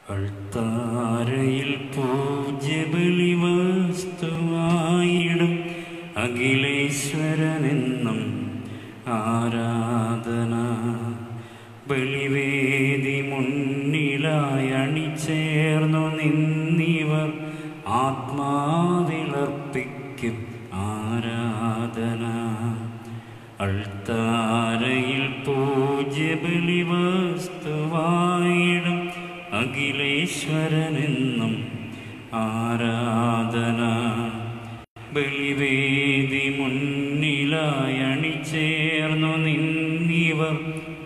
അൾത്താരയിൽ പൂജ്യബലി വസ്തുവായിടും അഖിലേശ്വരനെന്നും ആരാധന ബലിവേദി മുന്നിലായി അണിചേർന്നു നിന്നിവർ ആത്മാവിളർപ്പിക്കും ആരാധന അൾത്താരയിൽ പൂജ്യബലി വസ്തുവായിടും അഖിലേശ്വരനെന്നും ആരാധന ബലിവേദി മുന്നിലായി അണിചേർന്നു നിന്നിവർ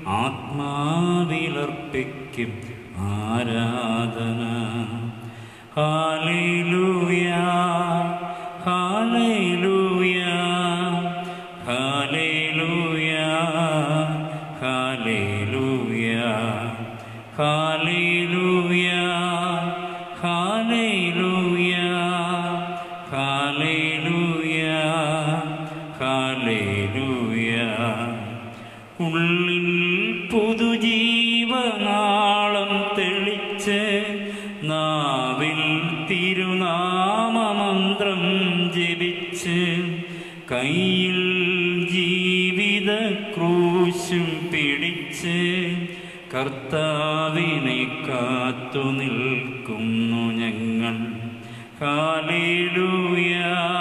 ആത്മാവിലർപ്പിക്കും ആരാധന ഹാലേലൂയ ഹാലേലൂയ ഹാലേലൂയ ഹാലേലൂയ ഹാലേലൂയ ഹാലേലൂയ ഹാലേലൂയ ഹാലേലൂയ ഉള്ളിൽ പുതുജീവനാളം തെളിച്ച് നാവിൽ തിരുനാമമന്ത്രം ജപിച്ച് കയ്യിൽ ജീവിത ക്രൂശും പിടിച്ച് കർത്താവിനെ കാത്തു നിൽക്കുന്നു ഞങ്ങൾ ഹാലേലൂയ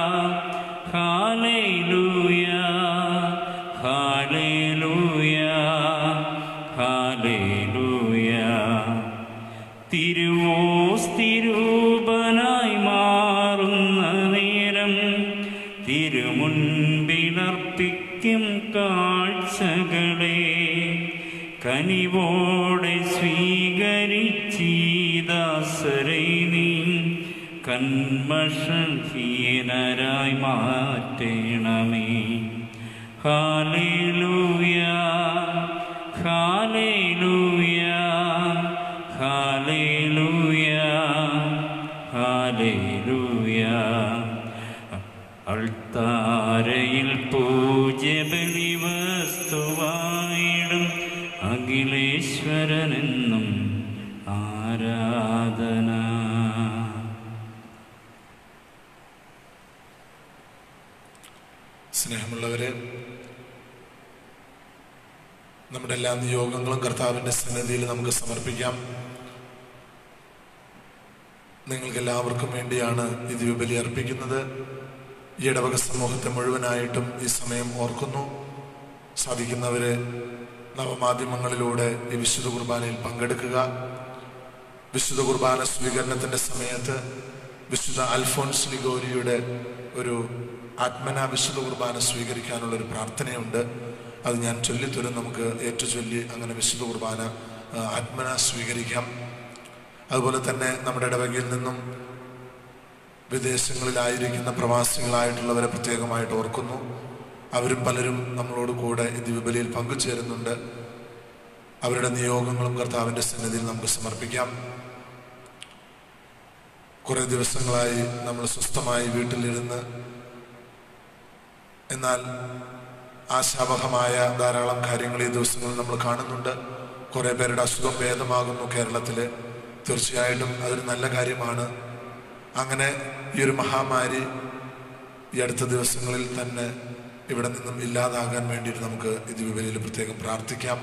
ഹാലേലൂയ ഹാലേലൂയ ഹാലേലൂയ തിരുവോസ്തിരൂപനായി മാറുന്ന നേരം തിരുമുൻപിലർപ്പിക്കും കാഴ്ചകളെ കനിവോടെ സ്വീകരിച്ചീദാസരെ നീ കന്മഷഹീനരായി മാറ്റണമേ ഹാലേലൂയ ഹാലേലൂയ ഹാലേലൂയ ഹാലേലൂയ അൾത്താരയിൽ പൂജ്യബലി വസ്തുവായിടും അഖിലേശ്വരനെന്നും ആരാധന സ്നേഹമുള്ളവരെ നമ്മുടെ എല്ലാ നിയോഗങ്ങളും കർത്താവിൻ്റെ സന്നിധിയിൽ നമുക്ക് സമർപ്പിക്കാം നിങ്ങൾക്ക് എല്ലാവർക്കും വേണ്ടിയാണ് ഈ ദിവ്യബലി അർപ്പിക്കുന്നത് ഈ ഇടവക സമൂഹത്തെ മുഴുവനായിട്ടും ഈ സമയം ഓർക്കുന്നു സാധിക്കുന്നവരെ നവമാധ്യമങ്ങളിലൂടെ ഈ വിശുദ്ധ കുർബാനയിൽ പങ്കെടുക്കുക വിശുദ്ധ കുർബാന സ്വീകരണത്തിന്റെ സമയത്ത് വിശുദ്ധ അൽഫോൺസ് ലിഗോരിയുടെ ഒരു ആത്മന വിശുദ്ധ കുർബാന സ്വീകരിക്കാനുള്ള ഒരു പ്രാർത്ഥനയുണ്ട് അത് ഞാൻ ചൊല്ലിത്തരും നമുക്ക് ഏറ്റുചൊല്ലി അങ്ങനെ വിശുദ്ധ കുർബാന ആ, ആത്മന സ്വീകരിക്കാം അതുപോലെ തന്നെ നമ്മുടെ ഇടവകയിൽ നിന്നും വിദേശങ്ങളിലായിരിക്കുന്ന പ്രവാസികളായിട്ടുള്ളവരെ പ്രത്യേകമായിട്ട് ഓർക്കുന്നു അവരും പലരും നമ്മളോട് കൂടെ ഈ ദിവ്യബലിയിൽ പങ്കുചേരുന്നുണ്ട് അവരുടെ നിയോഗങ്ങളും കർത്താവിൻ്റെ സന്നിധിയിൽ നമുക്ക് സമർപ്പിക്കാം കുറേ ദിവസങ്ങളായി നമ്മൾ സ്വസ്ഥമായി വീട്ടിലിരുന്ന് എന്നാൽ ആശാവഹമായ ധാരാളം കാര്യങ്ങൾ ഈ ദിവസങ്ങളിൽ നമ്മൾ കാണുന്നുണ്ട് കുറേ പേരുടെ അസുഖം ഭേദമാകുന്നു കേരളത്തിൽ തീർച്ചയായിട്ടും അതൊരു നല്ല കാര്യമാണ് അങ്ങനെ ഈ ഒരു മഹാമാരി ഈ അടുത്ത ദിവസങ്ങളിൽ തന്നെ ഇവിടെ നിന്നും ഇല്ലാതാകാൻ വേണ്ടിയിട്ട് നമുക്ക് ഇത് വിവരയിൽ പ്രത്യേകം പ്രാർത്ഥിക്കാം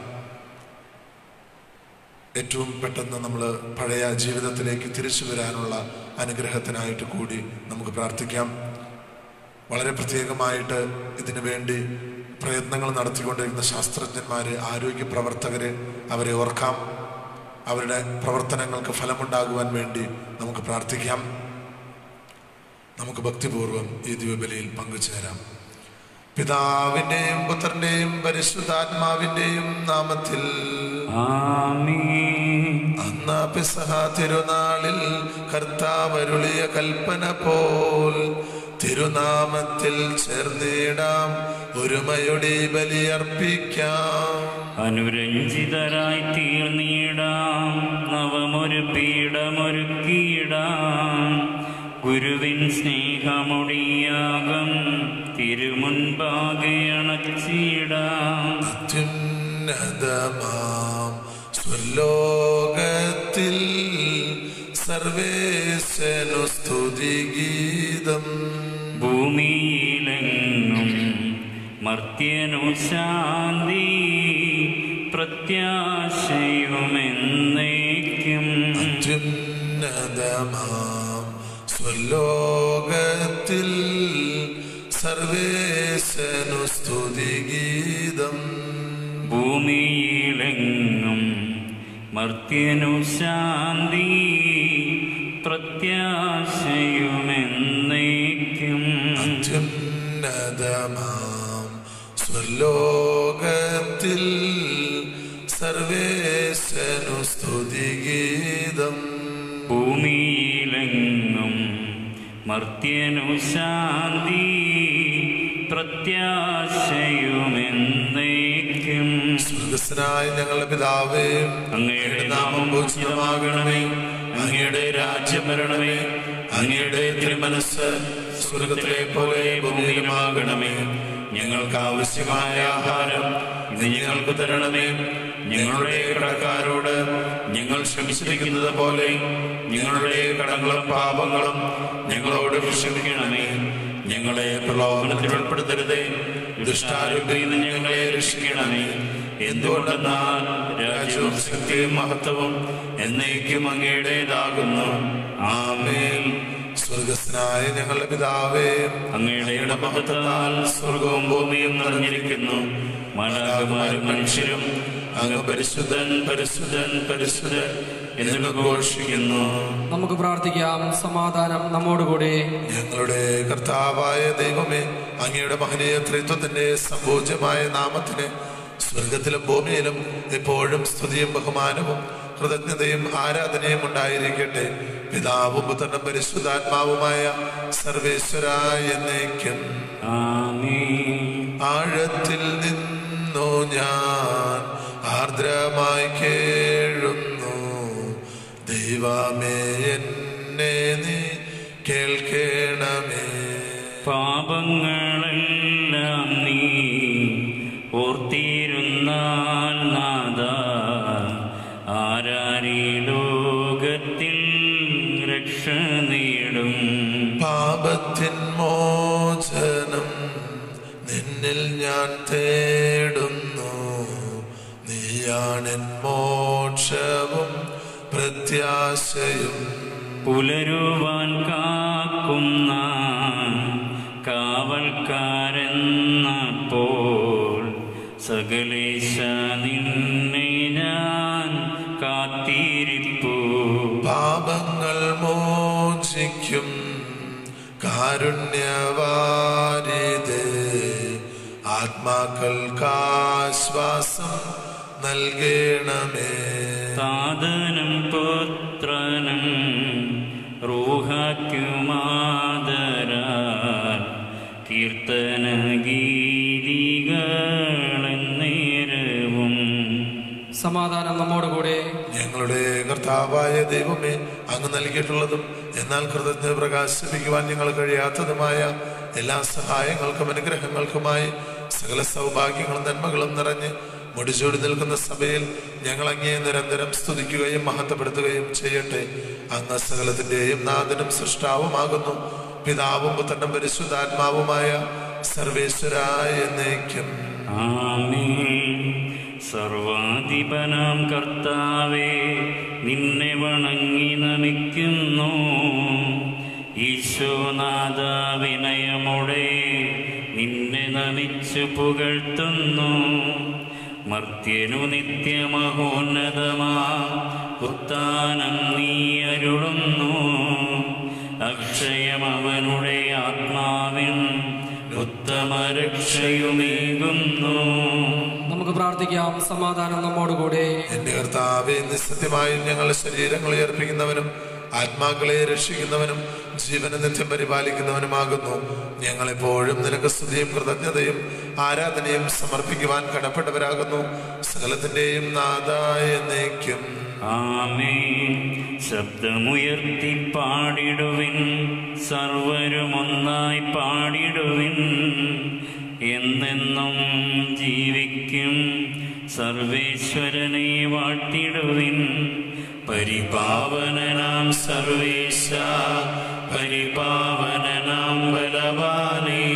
ഏറ്റവും പെട്ടെന്ന് നമ്മൾ പഴയ ജീവിതത്തിലേക്ക് തിരിച്ചു വരാനുള്ള അനുഗ്രഹത്തിനായിട്ട് കൂടി നമുക്ക് പ്രാർത്ഥിക്കാം വളരെ പ്രത്യേകമായിട്ട് ഇതിനു വേണ്ടി പ്രയത്നങ്ങൾ നടത്തിക്കൊണ്ടിരിക്കുന്ന ശാസ്ത്രജ്ഞന്മാര് ആരോഗ്യ പ്രവർത്തകര് അവരെ ഓർക്കാം അവരുടെ പ്രവർത്തനങ്ങൾക്ക് ഫലമുണ്ടാകുവാൻ വേണ്ടി നമുക്ക് പ്രാർത്ഥിക്കാം നമുക്ക് ഭക്തിപൂർവം ഈ ദിവ്യബലിയിൽ പങ്കുചേരാം പിതാവിന്റെയും പുത്രന്റെയും പരിശുദ്ധാത്മാവിന്റെയും നാമത്തിൽ ആമീൻ അന്നാ പിസഹ തിരുനാളിൽ കർത്താവരുളിയ കൽപ്പന പോൽ തിരുനാമത്തിൽ ചേർന്നിടാം ഒരുമയുടെ ബലിയർപ്പിക്കാം അനുരഞ്ജിതരായി തീർന്നിടാം നവമൊരു പീഠമൊരുക്കിയിടാം ഗുരുവിൻ സ്നേഹമൊടിയാകം തിരുമുൻപാകെ അണച്ചിടാം അത്യുന്നതമാം സ്വർലോകത്തിൽ സർവേശനു സ്തുതിഗീതം ഭൂമിയിലെങ്ങും മർത്യനു ശാന്തി പ്രത്യാശയുമെന്നേക്കും അത്യുന്നതമാം സ്വലോകത്തിൽ സർവേശനു സ്തുതിഗീതം ഭൂമിയിലെങ്ങും മർത്യനു ശാന്തി പ്രത്യാശയുമെന്നേക്കും അത്യുന്നതമാം സ്വലോകത്തിൽ സർവേശനു സ്തുതിഗീതം ഭൂമിയിലെങ്ങും മർത്യനു ശാന്തി പ്രത്യാശയുമെന്നേക്കും സ്വർഗസ്നായ ഞങ്ങളുടെ പിതാവേ അങ്ങയുടെ നാമം പൂജിതമാകണമേ അങ്ങയുടെ രാജ്യം വരണമേ അങ്ങയുടെ തിരുമനസ് സ്വർഗത്തിലെ പോലെ ഭൂമിയിലുമാകണമേ ഞങ്ങൾക്ക് ആവശ്യമായ ആഹാരം ഇത് ഞങ്ങൾക്ക് തരണമേ ഞങ്ങളുടെ കടക്കാരോട് ഞങ്ങൾ ക്ഷമിച്ചിരിക്കുന്നത് പോലെ ഞങ്ങളുടെ കടങ്ങളും പാപങ്ങളും ഞങ്ങളോട് ക്ഷമിക്കണമേ ഞങ്ങളെ പ്രലോഭനത്തിൽ ഉൾപ്പെടുത്തരുതേ ദുഷ്ടാരൂപയിൽ നിന്ന് ഞങ്ങളെ രക്ഷിക്കണമേ എന്തുകൊണ്ടെന്നാൽ രാജ്യവും ശക്തിയും മഹത്വവും എന്നേക്കും അങ്ങയുടേതാകുന്നു ആമേൻ സ്വർഗസ്നായ ഞങ്ങളുടെ പിതാവേ അങ്ങയുടെ മഹത്വത്താൽ സ്വർഗവും ഭൂമിയും നിറഞ്ഞിരിക്കുന്നു മാലാകുമാരും മനുഷ്യരും അങ്ങ് പരിശുദ്ധൻ പരിശുദ്ധൻ പരിശുദ്ധൻ എന്ന് ഘോഷിക്കുന്നു നമുക്ക് പ്രാർത്ഥിക്കാം സമാധാനം നമ്മോടുകൂടി ഞങ്ങളുടെ കർത്താവായ ദൈവമേ അങ്ങയുടെ മഹനീയ ത്രിത്വത്തിന്റെ സമ്പൂജ്യമായ നാമത്തിന് സ്വർഗത്തിലും ഭൂമിയിലും എപ്പോഴും സ്തുതിയും ബഹുമാനവും കൃതജ്ഞതയും ആരാധനയും ഉണ്ടായിരിക്കട്ടെ പിതാവും പുത്രനും പരിശുദ്ധാത്മാവുമായ സർവേശ്വരായ എന്നേക്കും ആമേൻ ആഴത്തിൽ നിന്നു ഞാൻ ആർദ്രമായി കേഴുന്നു ദൈവമേ എന്നെ നീ കേൾക്കണമേ പാപങ്ങളെല്ലാം നീ ഓർത്തിരുന്നാൽ നാദ ആരാരി ലോകത്തിൽ രക്ഷ നേടും പാപത്തിൻ മോചനം നിന്നിൽ ഞാൻ തേടുന്നു നീയാണെൻ മോക്ഷവും പ്രത്യാശയും പുലരുവാൻ കാക്കുന്ന കാവൽക്കാരെന്നപ്പോൾ സകലേശ നിന്നെ ഞാൻ കാത്തിരിപ്പൂ പാപങ്ങൾ മോചിക്കും കാരുണ്യവാരിതേ ആത്മാക്കൾക്കാശ്വാസം നൽകണമേ സാധനം പുത്രനും റൂഹയ്ക്കുമാതരാൽ കീർത്തന ഗീതികളെന്നേരവും സമാധാനം നമ്മോടുകൂടെ ഞങ്ങളുടെ കർത്താവായ ദൈവമേ അങ്ങ് നൽകിയിട്ടുള്ളതും എന്നാൽ കൃതജ്ഞ പ്രകാശിപ്പിക്കുവാൻ ഞങ്ങൾ കഴിയാത്തതുമായ എല്ലാ സഹായങ്ങൾക്കും അനുഗ്രഹങ്ങൾക്കുമായി സകല സൗഭാഗ്യങ്ങളും നന്മകളും നിറഞ്ഞ് മുടിച്ചൂടി നിൽക്കുന്ന സഭയിൽ ഞങ്ങൾ അങ്ങേ നിരന്തരം സ്തുതിക്കുകയും മഹത്വപ്പെടുത്തുകയും ചെയ്യട്ടെ അങ്ങ് സകലത്തിന്റെയും നാഥനും സൃഷ്ടാവുമാകുന്നു പിതാവും പുത്രനും പരിശുദ്ധാത്മാവുമായ സർവേശ്വരായ എന്നേക്കും ആമേൻ സർവാധിപനാം കർത്താവേ നിന്നെ വണങ്ങി നമിക്കുന്നു ഈശോനാഥ വിനയമുടെ നിന്നെ നമിച്ചു പുകഴ്ത്തുന്നു മർത്യനു നിത്യമഹോന്നതമാ ഉത്താനം നീ അരുളുന്നു അക്ഷയം അവനുടെ ആത്മാവിൻ ഉത്തമ രക്ഷയുമേകുന്നു നമുക്ക് പ്രാർത്ഥിക്കാം സമാധാനം നമ്മോടുകൂടെ എന്റെ കർത്താവെ നിസ്സത്യമായും ഞങ്ങളുടെ ശരീരങ്ങളെ അർപ്പിക്കുന്നവനും ആത്മാക്കളെ രക്ഷിക്കുന്നവനും ജീവനെ നിത്യം പരിപാലിക്കുന്നവനുമാകുന്നു ഞങ്ങളെപ്പോഴും നിനക്ക് സ്തുതിയും കൃതജ്ഞതയും ആരാധനയും സമർപ്പിക്കുവാൻ കടപ്പെട്ടവരാകുന്നു സകലത്തിന്റെയും നാഥായ എന്നേക്കും ആമേൻ ശബ്ദമുയർത്തി പാടിടുവിൻ സർവരുമൊന്നായി പാടിടുവിൻ എന്നെന്നും ജീവിക്കും സർവേശ്വരനെ വാട്ടിടുവിൻ പരിപാവനാം പരിശുദ്ധനാം സർവേശ പരിപാവനനാം ബലവാനേ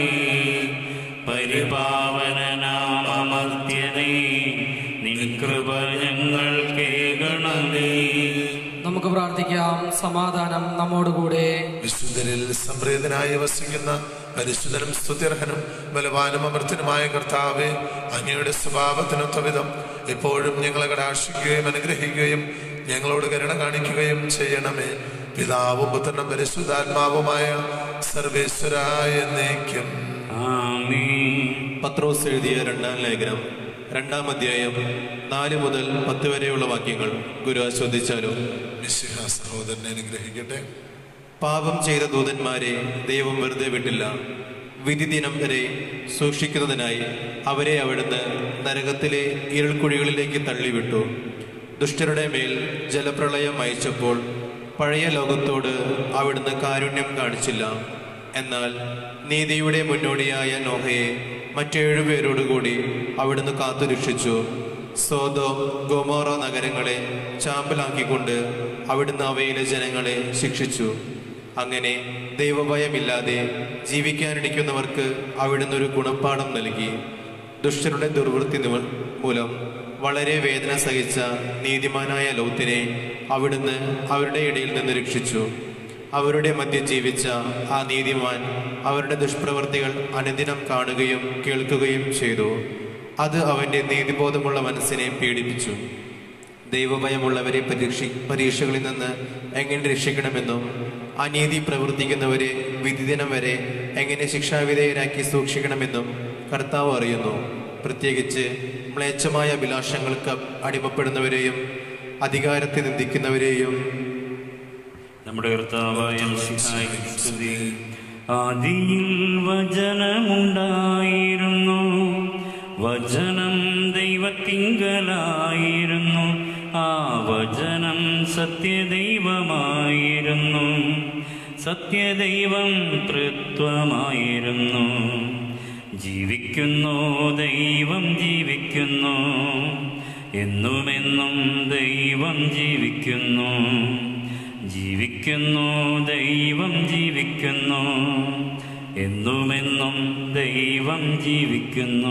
പരിപാവനനാം അമർത്യനേ നിൻ കൃപ ഞങ്ങൾ കേൾക്കണമേ നമുക്ക് പ്രാർത്ഥിക്കാം സമാധാനം നമ്മോടുകൂടെ വിശുദ്ധരിൽ സംപ്രീതനായി വസിക്കുന്ന പരിശുദ്ധനും സ്തുത്യർഹനും ബലവാനും അമർത്തനുമായ കർത്താവെ അങ്ങയുടെ സ്വഭാവത്തിനൊത്ത വിധം എപ്പോഴും ഞങ്ങളെ കടാക്ഷിക്കുകയും അനുഗ്രഹിക്കുകയും ഞങ്ങളോട് കരുണ കാണിക്കുകയും ചെയ്യണമേ പിതാവും പുത്രനും പരിശുദ്ധാത്മാവുമായ സർവേശ്വരായ എന്നേക്കും ആമീൻ പത്രോസ് എഴുതിയ രണ്ടാം ലേഖനം രണ്ടാം അധ്യായം നാല് മുതൽ പത്ത് വരെയുള്ള വാക്യങ്ങൾ ഗുരു ആസ്വദിച്ചാലും മിശിഹ സഹോദരനെ അനുഗ്രഹിക്കട്ടെ പാപം ചെയ്ത ദൂതന്മാരെ ദൈവം വെറുതെ വിട്ടില്ല വിധി ദിനം വരെ സൂക്ഷിക്കുന്നതിനായി അവരെ അവിടുന്ന് നരകത്തിലെ ഇരുൾക്കുഴികളിലേക്ക് തള്ളിവിട്ടു ദുഷ്ടരുടെ മേൽ ജലപ്രളയം അയച്ചപ്പോൾ പഴയ ലോകത്തോട് അവിടുന്ന് കാരുണ്യം കാണിച്ചില്ല എന്നാൽ നീതിയുടെ മുന്നോടിയായ നോഹയെ മറ്റേഴു പേരോടുകൂടി അവിടുന്ന് കാത്തുരക്ഷിച്ചു സോതോ ഗോമോറ നഗരങ്ങളെ ചാമ്പലാക്കിക്കൊണ്ട് അവിടുന്ന് അവയിലെ ജനങ്ങളെ ശിക്ഷിച്ചു അങ്ങനെ ദൈവഭയമില്ലാതെ ജീവിക്കാനിരിക്കുന്നവർക്ക് അവിടുന്ന് ഒരു ഗുണപ്പാഠം നൽകി ദുഷ്ടരുടെ ദുർവൃത്തി നിമ- മൂലം വളരെ വേദന സഹിച്ച നീതിമാനായ ലൗത്തിനെ അവിടുന്ന് അവരുടെ ഇടയിൽ നിന്ന് രക്ഷിച്ചു അവരുടെ മധ്യം ജീവിച്ച ആ നീതിമാൻ അവരുടെ ദുഷ്പ്രവൃത്തികൾ അനുദിനം കാണുകയും കേൾക്കുകയും ചെയ്തു അത് അവന്റെ നീതിബോധമുള്ള മനസ്സിനെ പീഡിപ്പിച്ചു ദൈവഭയമുള്ളവരെ പരീക്ഷി പരീക്ഷകളിൽ നിന്ന് എങ്ങനെ രക്ഷിക്കണമെന്നും അനീതി പ്രവർത്തിക്കുന്നവരെ വിധിദിനം വരെ എങ്ങനെ ശിക്ഷാവിധേയരാക്കി സൂക്ഷിക്കണമെന്നും കർത്താവ് അറിയുന്നു പ്രത്യേകിച്ച് മ്ലേച്ഛമായ അഭിലാഷങ്ങൾക്ക് അടിമപ്പെടുന്നവരെയും അധികാരത്തെ നിന്ദിക്കുന്നവരെയും നമ്മുടെ കർത്താവായ മിശിഹായ്ക്ക് സ്തുതി ആദിയിൽ വചനമുണ്ടായിരുന്നു വചനം ദൈവത്തിങ്കലായിരുന്നു ആ വചനം സത്യദൈവമായിരുന്നു സത്യദൈവം തൃത്വമായിരുന്നു ജീവിക്കുന്നു ദൈവം ജീവിക്കുന്നു എന്നുമെന്നും ദൈവം ജീവിക്കുന്നു ജീവിക്കുന്നു ദൈവം ജീവിക്കുന്നു എന്നുമെന്നും ദൈവം ജീവിക്കുന്നു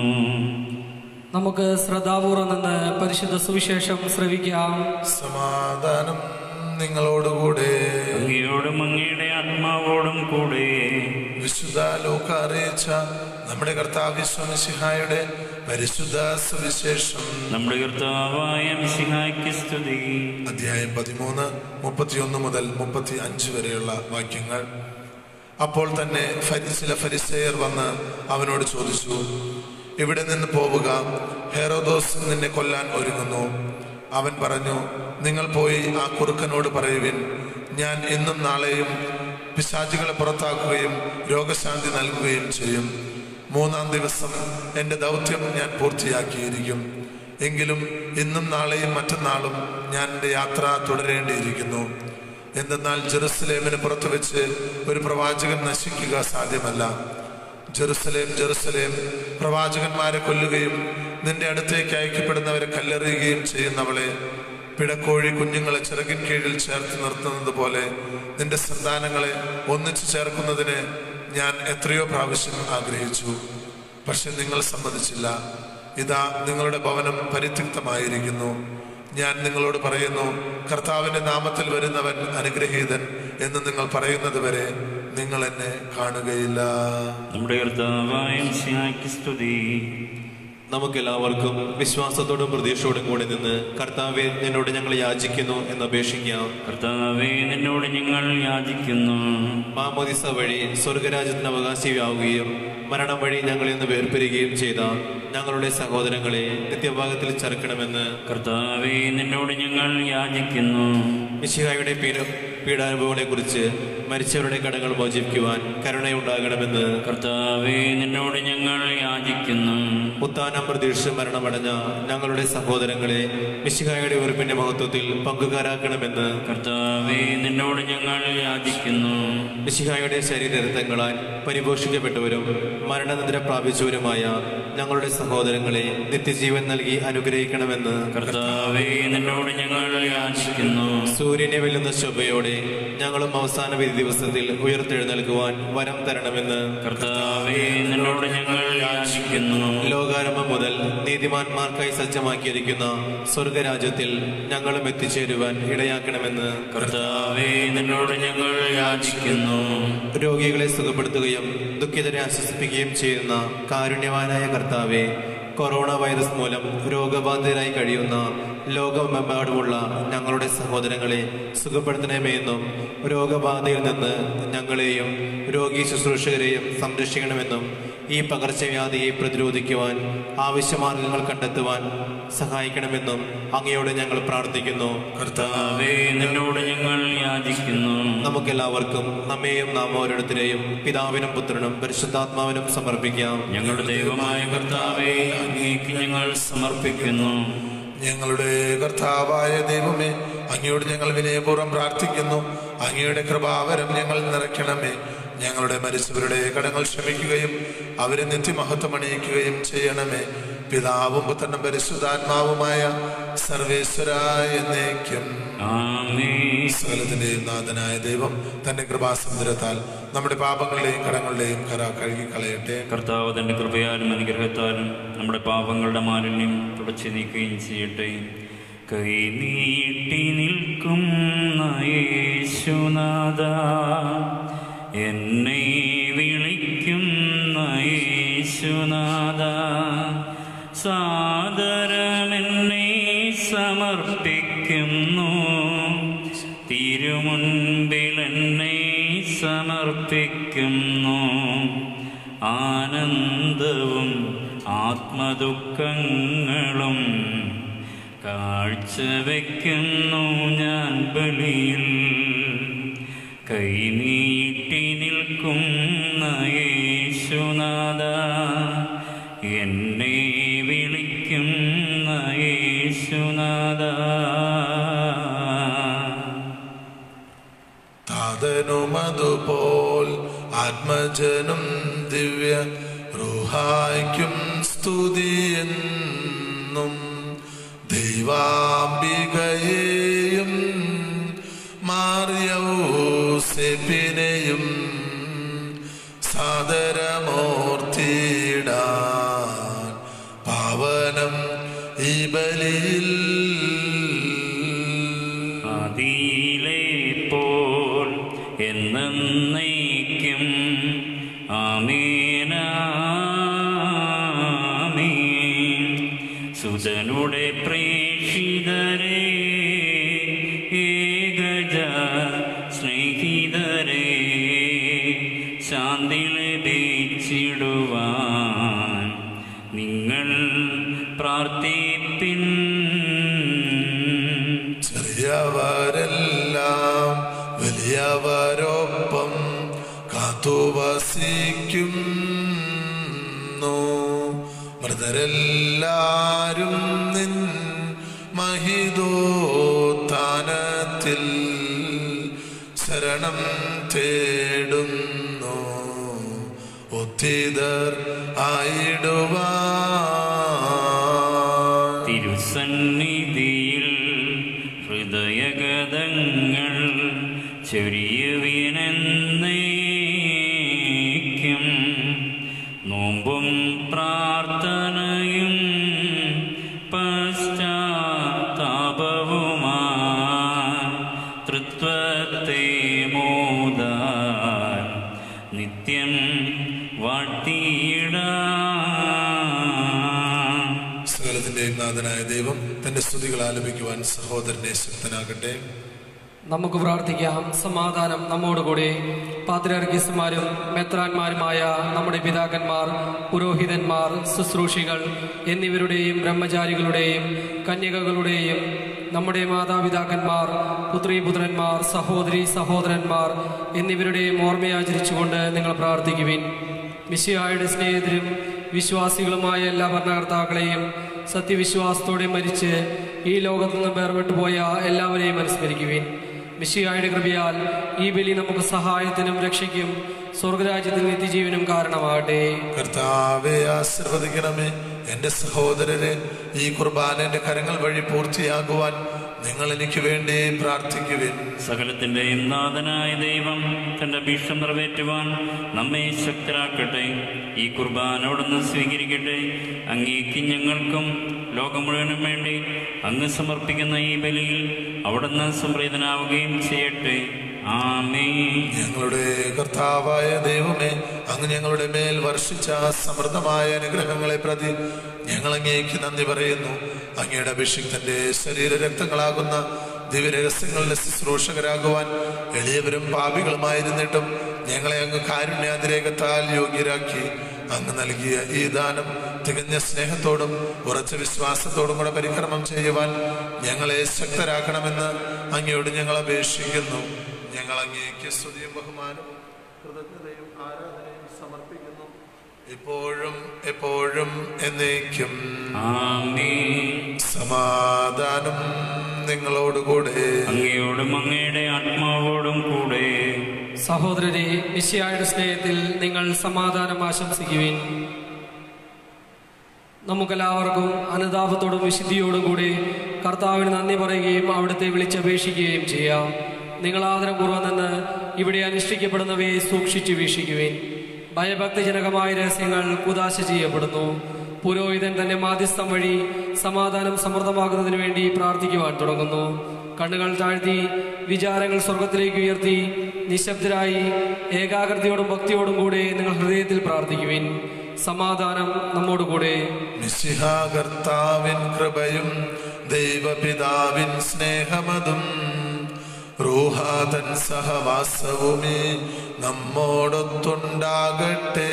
നമുക്ക് ശ്രദ്ധാപൂർവം നിന്ന് പരിശുദ്ധ സുവിശേഷം ശ്രവിക്കാം സമാധാനം നിങ്ങളോടുകൂടെ അങ്ങയോടും അങ്ങയുടെ ആത്മാവോടും കൂടെ വിശുദ്ധ ലോക അറിയിച്ച നമ്മുടെ കർത്താവിശ്വമിശിഹായുടെ പരിശുദ്ധ സുവിശേഷം നമ്മുടെ കർത്താവായ മിശിഹായ്ക്ക് സ്തുതി അധ്യായം പതിമൂന്ന് മുപ്പത്തിയൊന്ന് മുതൽ മുപ്പത്തി അഞ്ച് വരെയുള്ള വാക്യങ്ങൾ അപ്പോൾ തന്നെ ഫരി- ചില ഫരിസേയർ വന്ന് അവനോട് ചോദിച്ചു ഇവിടെ നിന്ന് പോവുക ഹെറോദോസ് നിന്നെ കൊല്ലാൻ ഒരുങ്ങുന്നു അവൻ പറഞ്ഞു നിങ്ങൾ പോയി ആ കുറുക്കനോട് പറയുവിൻ ഞാൻ ഇന്നും നാളെയും പിശാചുകളെ പുറത്താക്കുകയും രോഗശാന്തി നൽകുകയും ചെയ്യും മൂന്നാം ദിവസം എൻ്റെ ദൗത്യം ഞാൻ പൂർത്തിയാക്കിയിരിക്കും എങ്കിലും ഇന്നും നാളെയും മറ്റന്നാളും ഞാൻ എൻ്റെ യാത്ര തുടരേണ്ടിയിരിക്കുന്നു എന്തെന്നാൽ ജെറുസലേമിന് പുറത്തു വെച്ച് ഒരു പ്രവാചകൻ നശിക്കുക സാധ്യമല്ല ജെറുസലേം ജെറുസലേം പ്രവാചകന്മാരെ കൊല്ലുകയും നിന്റെ അടുത്തേക്ക് അയക്കപ്പെടുന്നവരെ കല്ലെറിയുകയും ചെയ്യുന്നവളെ പിടക്കോഴി കുഞ്ഞുങ്ങളെ ചിറകിൻ കീഴിൽ ചേർത്ത് നിർത്തുന്നത് പോലെ നിന്റെ സന്താനങ്ങളെ ഒന്നിച്ചു ചേർക്കുന്നതിന് ഞാൻ എത്രയോ പ്രാവശ്യം ആഗ്രഹിച്ചു പക്ഷെ നിങ്ങൾ സമ്മതിച്ചില്ല ഇതാ നിങ്ങളുടെ ഭവനം പരിത്യക്തമായിരിക്കുന്നു ഞാൻ നിങ്ങളോട് പറയുന്നു കർത്താവിന്റെ നാമത്തിൽ വരുന്നവൻ അനുഗ്രഹീതൻ എന്ന് നിങ്ങൾ പറയുന്നത് വരെ നിങ്ങൾ എന്നെ കാണുകയില്ല നമ്മുടെ കർത്താവായ മിശിഹായ്ക്ക് സ്തുതി നമുക്കെല്ലാവർക്കും വിശ്വാസത്തോടും പ്രതീക്ഷയോടും കൂടി നിന്ന് കർത്താവെ നിന്നോട് ഞങ്ങൾ യാചിക്കുന്നു എന്ന് അപേക്ഷിക്കാം കർത്താവേ നിന്നോട് ഞങ്ങൾ യാചിക്കുന്നു മാമോദിസ വഴി സ്വർഗരാജ്യത്തിന് അവകാശിയാവുകയും മരണം വഴി ഞങ്ങളിൽ നിന്ന് വേർപിരിയുകയും ചെയ്ത ഞങ്ങളുടെ സഹോദരങ്ങളെ നിത്യഭാഗത്തിൽ ചേർക്കണമെന്ന് കർത്താവേ നിന്നോട് ഞങ്ങൾ യാചിക്കുന്നു മിശിഹായുടെ പീഡ പീഡാനുഭവങ്ങളെ കുറിച്ച് മരിച്ചവരുടെ കടങ്ങൾ മോചിപ്പിക്കുവാൻ കരുണയുണ്ടാകണമെന്ന് കർത്താവേ നിന്നോട് ഞങ്ങൾ യാചിക്കുന്നു ഉത്താനം പ്രതീക്ഷിച്ച് മരണമടഞ്ഞ ഞങ്ങളുടെ സഹോദരങ്ങളെ മിശിഹായുടെ ഉറപ്പിന്റെ മഹത്വത്തിൽ പങ്കുകാരാക്കണമെന്ന് കർത്താവേ നിന്നോട് ഞങ്ങൾ യാചിക്കുന്നു മിശിഹായുടെ ശരീരരത്നങ്ങളാൽ പരിപോഷിക്കപ്പെട്ടവരും മരണനിദ്ര പ്രാപിച്ചവരുമായ ഞങ്ങളുടെ സഹോദരങ്ങളെ നിത്യജീവൻ നൽകി അനുഗ്രഹിക്കണമെന്ന് കർത്താവേ നിന്നോട് ഞങ്ങൾ യാചിക്കുന്നു സൂര്യനെ വെല്ലുന്ന ശോഭയോടെ ഞങ്ങളും അവസാന വിധി ദിവസത്തിൽ ഉയർത്തെഴുന്നേൽക്കുവാൻ വരം തരണമെന്ന് കർത്താവേ നിന്നോട് ഞങ്ങൾ യാചിക്കുന്നു ലോകാരംഭം മുതൽ നീതിമാന്മാർക്കായി സജ്ജമാക്കിയിരിക്കുന്ന സ്വർഗരാജ്യത്തിൽ ഞങ്ങളും എത്തിച്ചേരുവാൻ ഇടയാക്കണമെന്ന് കർത്താവേ നിന്നോട് ഞങ്ങൾ യാചിക്കുന്നു രോഗികളെ സുഖപ്പെടുത്തുകയും ദുഃഖിതരെ ആശ്വസിപ്പിക്കുകയും ചെയ്യുന്ന കാരുണ്യവാനായ കർത്താവെ കൊറോണ വൈറസ് മൂലം രോഗബാധിതരായി കഴിയുന്ന ലോകമെമ്പാടുമുള്ള ഞങ്ങളുടെ സഹോദരങ്ങളെ സുഖപ്പെടുത്തണമെന്നും രോഗബാധയിൽ നിന്ന് ഞങ്ങളെയും രോഗി ശുശ്രൂഷകരെയും സംരക്ഷിക്കണമെന്നും ഈ പകർച്ചവ്യാധിയെ പ്രതിരോധിക്കുവാൻ ആവശ്യമാർഗങ്ങൾ കണ്ടെത്തുവാൻ സഹായിക്കണമെന്നും അങ്ങയോട് ഞങ്ങൾ പ്രാർത്ഥിക്കുന്നു കർത്താവേ നിന്നോട് ഞങ്ങൾ യാചിക്കുന്നു നമുക്കെല്ലാവർക്കും നമ്മെയും നാം ഓരോരുത്തരെയും പിതാവിനും പുത്രനും പരിശുദ്ധാത്മാവിനും സമർപ്പിക്കാം ഞങ്ങളുടെ ദൈവമായ കർത്താവേ അങ്ങേക്ക് ഞങ്ങൾ സമർപ്പിക്കുന്നു ഞങ്ങളുടെ കർത്താവായ ദൈവമേ അങ്ങയോട് ഞങ്ങൾ വിനയപൂർവ്വം പ്രാർത്ഥിക്കുന്നു അങ്ങയുടെ കൃപാവരം ഞങ്ങൾ നിറയ്ക്കണമേ ഞങ്ങളുടെ മരിച്ചവരുടെ കടങ്ങൾ ക്ഷമിക്കുകയും അവരെ നിത്യമഹത്വം അണിയിക്കുകയും ചെയ്യണമേ പിതാവും പുത്രനും പരിശുദ്ധാത്മാവുമായ സർവേശ്വരായ എന്നേക്കും ആമേൻ സകലത്തിന്റെയും നാഥനായ ദൈവം തന്റെ കൃപാസമുദ്രത്താൽ നമ്മുടെ പാപങ്ങളുടെയും കടങ്ങളുടെയും കര കഴുകി കളയട്ടെ കർത്താവ് തന്റെ കൃപയാലും അനുഗ്രഹത്താലും നമ്മുടെ പാപങ്ങളുടെ മാലിന്യം തുടച്ചു നീക്കുകയും ചെയ്യട്ടെ കൈ നീട്ടി നിൽക്കും യേശുനാഥ എന്നെ വിളിക്കും യേശുനാഥ സാദരമെന്നെ സമർപ്പിക്കുന്നു തിരുമുൻപിൽ എന്നെ സമർപ്പിക്കുന്നു ആനന്ദവും ആത്മദുഃഖങ്ങളും കാഴ്ചവെക്കുന്നു ഞാൻ ബലിയിൽ കൈനീട്ടി നിൽക്കുന്ന യേശുനാഥ എന്നെ വിളിക്കുന്ന യേശുനാഥ താതനുമതുപോൽ ആത്മജനും ദിവ്യ റുഹായ്ക്കും സ്തുതിയെന്നും ദൈവാംബികയെയും മാറിയൗസെപ്പിനെയും സാദരമൂർത്തിയിടാൻ പാവനം ഈ ബലിയിൽ ആദിയിലെ പോൽ എന്നേക്കും ആമേനാമീൻ സുതനുടെ പ്രേക്ഷിതരെ ഏകജ സ്നേഹിതരെ ശാന്തി ലഭിച്ചിടുവാൻ നിങ്ങൾ പ്രാർത്ഥിപ്പിൻ ചെറിയവരെല്ലാം വലിയവരൊപ്പം കാത്തുവസിക്കുന്നു മൃതരെല്ലാരും നിൻ മഹിതോത്ഥാനത്തിൽ ശരണം തേടുന്നു ഉത്തിതർ ആയിടുവാൻ തിരുസന്നിധിയിൽ ഹൃദയഗതങ്ങൾ ചൊരിയുവിനെന്നേക്കും നോമ്പും പ്രാർത്ഥനയും പശ്ചാത്താപവുമാ തൃത്വത്തെ മോദാൻ നിത്യം വാഴ്ത്തിയിടാം സകലത്തിന്റെയും നാഥനായ ദൈവം തന്റെ സ്തുതികൾ ആലപിക്കുവാൻ സഹോദരനെ ശക്തനാകട്ടെ നമുക്ക് പ്രാർത്ഥിക്കാം സമാധാനം നമ്മോടുകൂടി പാത്രാർഗീസുമാരും മെത്രാന്മാരുമായ നമ്മുടെ പിതാക്കന്മാർ പുരോഹിതന്മാർ ശുശ്രൂഷികൾ എന്നിവരുടെയും ബ്രഹ്മചാരികളുടെയും കന്യകകളുടെയും നമ്മുടെ മാതാപിതാക്കന്മാർ പുത്രീപുത്രന്മാർ സഹോദരി സഹോദരന്മാർ എന്നിവരുടെയും ഓർമ്മയാചരിച്ചുകൊണ്ട് നിങ്ങൾ പ്രാർത്ഥിക്കുവിൻ മിശിഹായുടെ സ്നേഹിതരും വിശ്വാസികളുമായ എല്ലാ ഭരണകർത്താക്കളെയും സത്യവിശ്വാസത്തോടെ മരിച്ച് ഈ ലോകത്തു നിന്ന് വേർപെട്ടു പോയ എല്ലാവരെയും അനുസ്മരിക്കുവിൻ മിശിഹായുടെ കൃപയാൽ ഈ ബലി നമുക്ക് സഹായത്തിനും രക്ഷയ്ക്കും സ്വർഗരാജ്യത്തിൽ നിത്യജീവനും കാരണമാകട്ടെ കർത്താവെ ആശീർവദിക്കണമേ എൻ്റെ സഹോദരരെ ഈ കുർബാന എൻ്റെ കരങ്ങൾ വഴി പൂർത്തിയാകുവാൻ നിങ്ങൾ എനിക്ക് വേണ്ടി പ്രാർത്ഥിക്കുവിൻ സകലത്തിൻ്റെയും നാഥനായ ദൈവം തൻ്റെ ഭീഷ്ടം നിറവേറ്റുവാൻ നമ്മെ ശക്തരാക്കട്ടെ ഈ കുർബാന അവിടുന്ന് സ്വീകരിക്കട്ടെ അങ്ങേക്ക് ഞങ്ങൾക്കും ലോകം മുഴുവനും വേണ്ടി അങ്ങ് സമർപ്പിക്കുന്ന ഈ ബലിയിൽ അവിടുന്ന് സംപ്രീതനാവുകയും ചെയ്യട്ടെ ആമേ ഞങ്ങളുടെ കർത്താവായ ദൈവമേ അങ്ങ് ഞങ്ങളുടെ മേൽ വർഷിച്ച സമൃദ്ധമായ അനുഗ്രഹങ്ങളെ പ്രതി ഞങ്ങൾ അങ്ങേക്ക് നന്ദി പറയുന്നു അങ്ങയുടെ അഭിഷിക്തന്റെ ശരീര രക്തങ്ങളാകുന്ന ദിവ്യരഹസ്യങ്ങളുടെ ശുശ്രൂഷകരാകുവാൻ എളിയവരും പാപികളുമായിരുന്നിട്ടും ഞങ്ങളെ അങ്ങ് കാരുണ്യാതിരേകത്താൽ യോഗ്യരാക്കി അങ്ങ് നൽകിയ ഈ ദാനം തികഞ്ഞ സ്നേഹത്തോടും ഉറച്ച വിശ്വാസത്തോടും കൂടെ പരിക്രമം ചെയ്യുവാൻ ഞങ്ങളെ ശക്തരാക്കണമെന്ന് അങ്ങയോട് ഞങ്ങൾ അപേക്ഷിക്കുന്നു ഞങ്ങൾ അങ്ങേക്ക് സ്തുതിയും ബഹുമാനവും കൃതജ്ഞതയും ആരാധനയും സമർപ്പിക്കുന്നു ഇപ്പോഴും എപ്പോഴും എന്നേക്കും ആമേ സമാധാനം നിങ്ങളോടുകൂടെ അങ്ങയോടും അങ്ങയുടെ ആത്മാവോടും കൂടെ സഹോദരരെ മിശിയായുടെ സ്നേഹത്തിൽ നിങ്ങൾ സമാധാനം ആശംസിക്കുവിൻ നമുക്കെല്ലാവർക്കും അനുതാപത്തോടും വിശുദ്ധിയോടും കൂടി കർത്താവിന് നന്ദി പറയുകയും അവിടുത്തെ വിളിച്ചപേക്ഷിക്കുകയും ചെയ്യാം നിങ്ങൾ ആദരപൂർവ്വം നിന്ന് ഇവിടെ അനുഷ്ഠിക്കപ്പെടുന്നവയെ സൂക്ഷിച്ചു വീക്ഷിക്കുവിൻ ഭയഭക്തിജനകമായ രഹസ്യങ്ങൾ കുതാശ ചെയ്യപ്പെടുന്നു പുരോഹിതൻ തന്റെ മാധ്യസ്ഥം വഴി സമാധാനം സമൃദ്ധമാകുന്നതിന് വേണ്ടി പ്രാർത്ഥിക്കുവാൻ തുടങ്ങുന്നു കണ്ണുകൾ താഴ്ത്തി വിചാരങ്ങൾ സ്വർഗത്തിലേക്ക് ഉയർത്തി നിശബ്ദരായി ഏകാഗ്രതയോടും ഭക്തിയോടും കൂടെ നിങ്ങൾ ഹൃദയത്തിൽ പ്രാർത്ഥിക്കുവിൻ സമാധാനം നമ്മോടുകൂടെ മിശിഹാകർത്താവിൻ കൃപയും ദൈവപിതാവിൻ സ്നേഹമതും റൂഹാതൻ സഹവാസവുമേ നമ്മോടൊത്തുണ്ടാകട്ടെ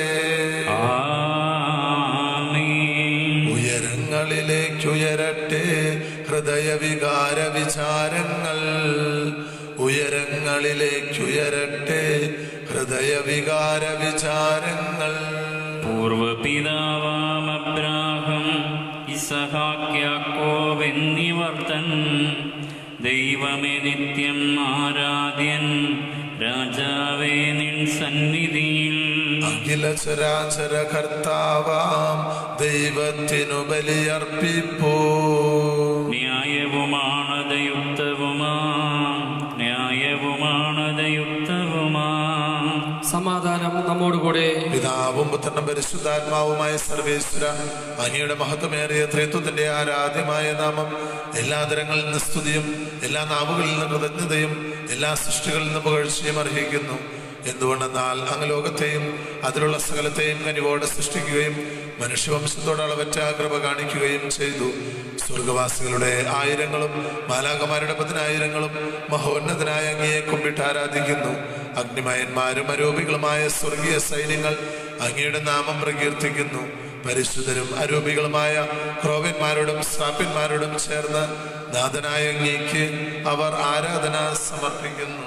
ആമേൻ ഉയരങ്ങളിലേക്കുയരട്ടെ ഹൃദയവികാര വിചാരങ്ങൾ ഉയരങ്ങളിലേക്കുയരട്ടെ ഹൃദയവികാര വിചാരങ്ങൾ പൂർവപിതാവാം അബ്രാഹം ഇസഹാക്യാക്കോവ് എന്നിവർ തൻ ദൈവമേ നിത്യം ആരാധ്യൻ രാജാവേ നിൻ സന്നിധിയിൽ അഖില ചരാചര കർത്താവാം ദൈവത്തിനു ബലിയർപ്പിപ്പോ ന്യായവുമാണതയുക്തവുമാ ന്യായവുമാണതയുക്തവുമാ സമാധാനം നമ്മോടുകൂടെ പിതാവും പുത്രനും പരിശുദ്ധാത്മാവുമായ സർവേശ്വര അങ്ങയുടെ മഹത്വമേറിയ ത്രിത്വത്തിന്റെ ആരാധ്യമായ നാമം എല്ലാ തരങ്ങളിൽ നിന്ന് സ്തുതിയും എല്ലാ നാവുകളിൽ നിന്ന് കൃതജ്ഞതയും എല്ലാ സൃഷ്ടികളിൽ നിന്ന് പുകഴ്ചയും അർഹിക്കുന്നു എന്തുകൊണ്ടെന്നാൽ അങ്ങ് ലോകത്തെയും അതിലുള്ള സകലത്തെയും കനിവോടെ സൃഷ്ടിക്കുകയും മനുഷ്യവംശത്തോട് അളവറ്റ കൃപ കാണിക്കുകയും ചെയ്തു സ്വർഗവാസികളുടെ ആയിരങ്ങളും മാലാകമാരുടെ പതിനായിരങ്ങളും മഹോന്നതനായ അങ്ങയെ കുമ്പിട്ട് ആരാധിക്കുന്നു അഗ്നിമയന്മാരും അരൂപികളുമായ സ്വർഗീയ സൈന്യങ്ങൾ അങ്ങയുടെ നാമം പ്രകീർത്തിക്കുന്നു പരിശുദ്ധരും അരൂപികളുമായ ക്രോവന്മാരോടും ശ്രാപ്യന്മാരോടും ചേർന്ന് നാഥനായ അങ്ങേക്ക് അവർ ആരാധന സമർപ്പിക്കുന്നു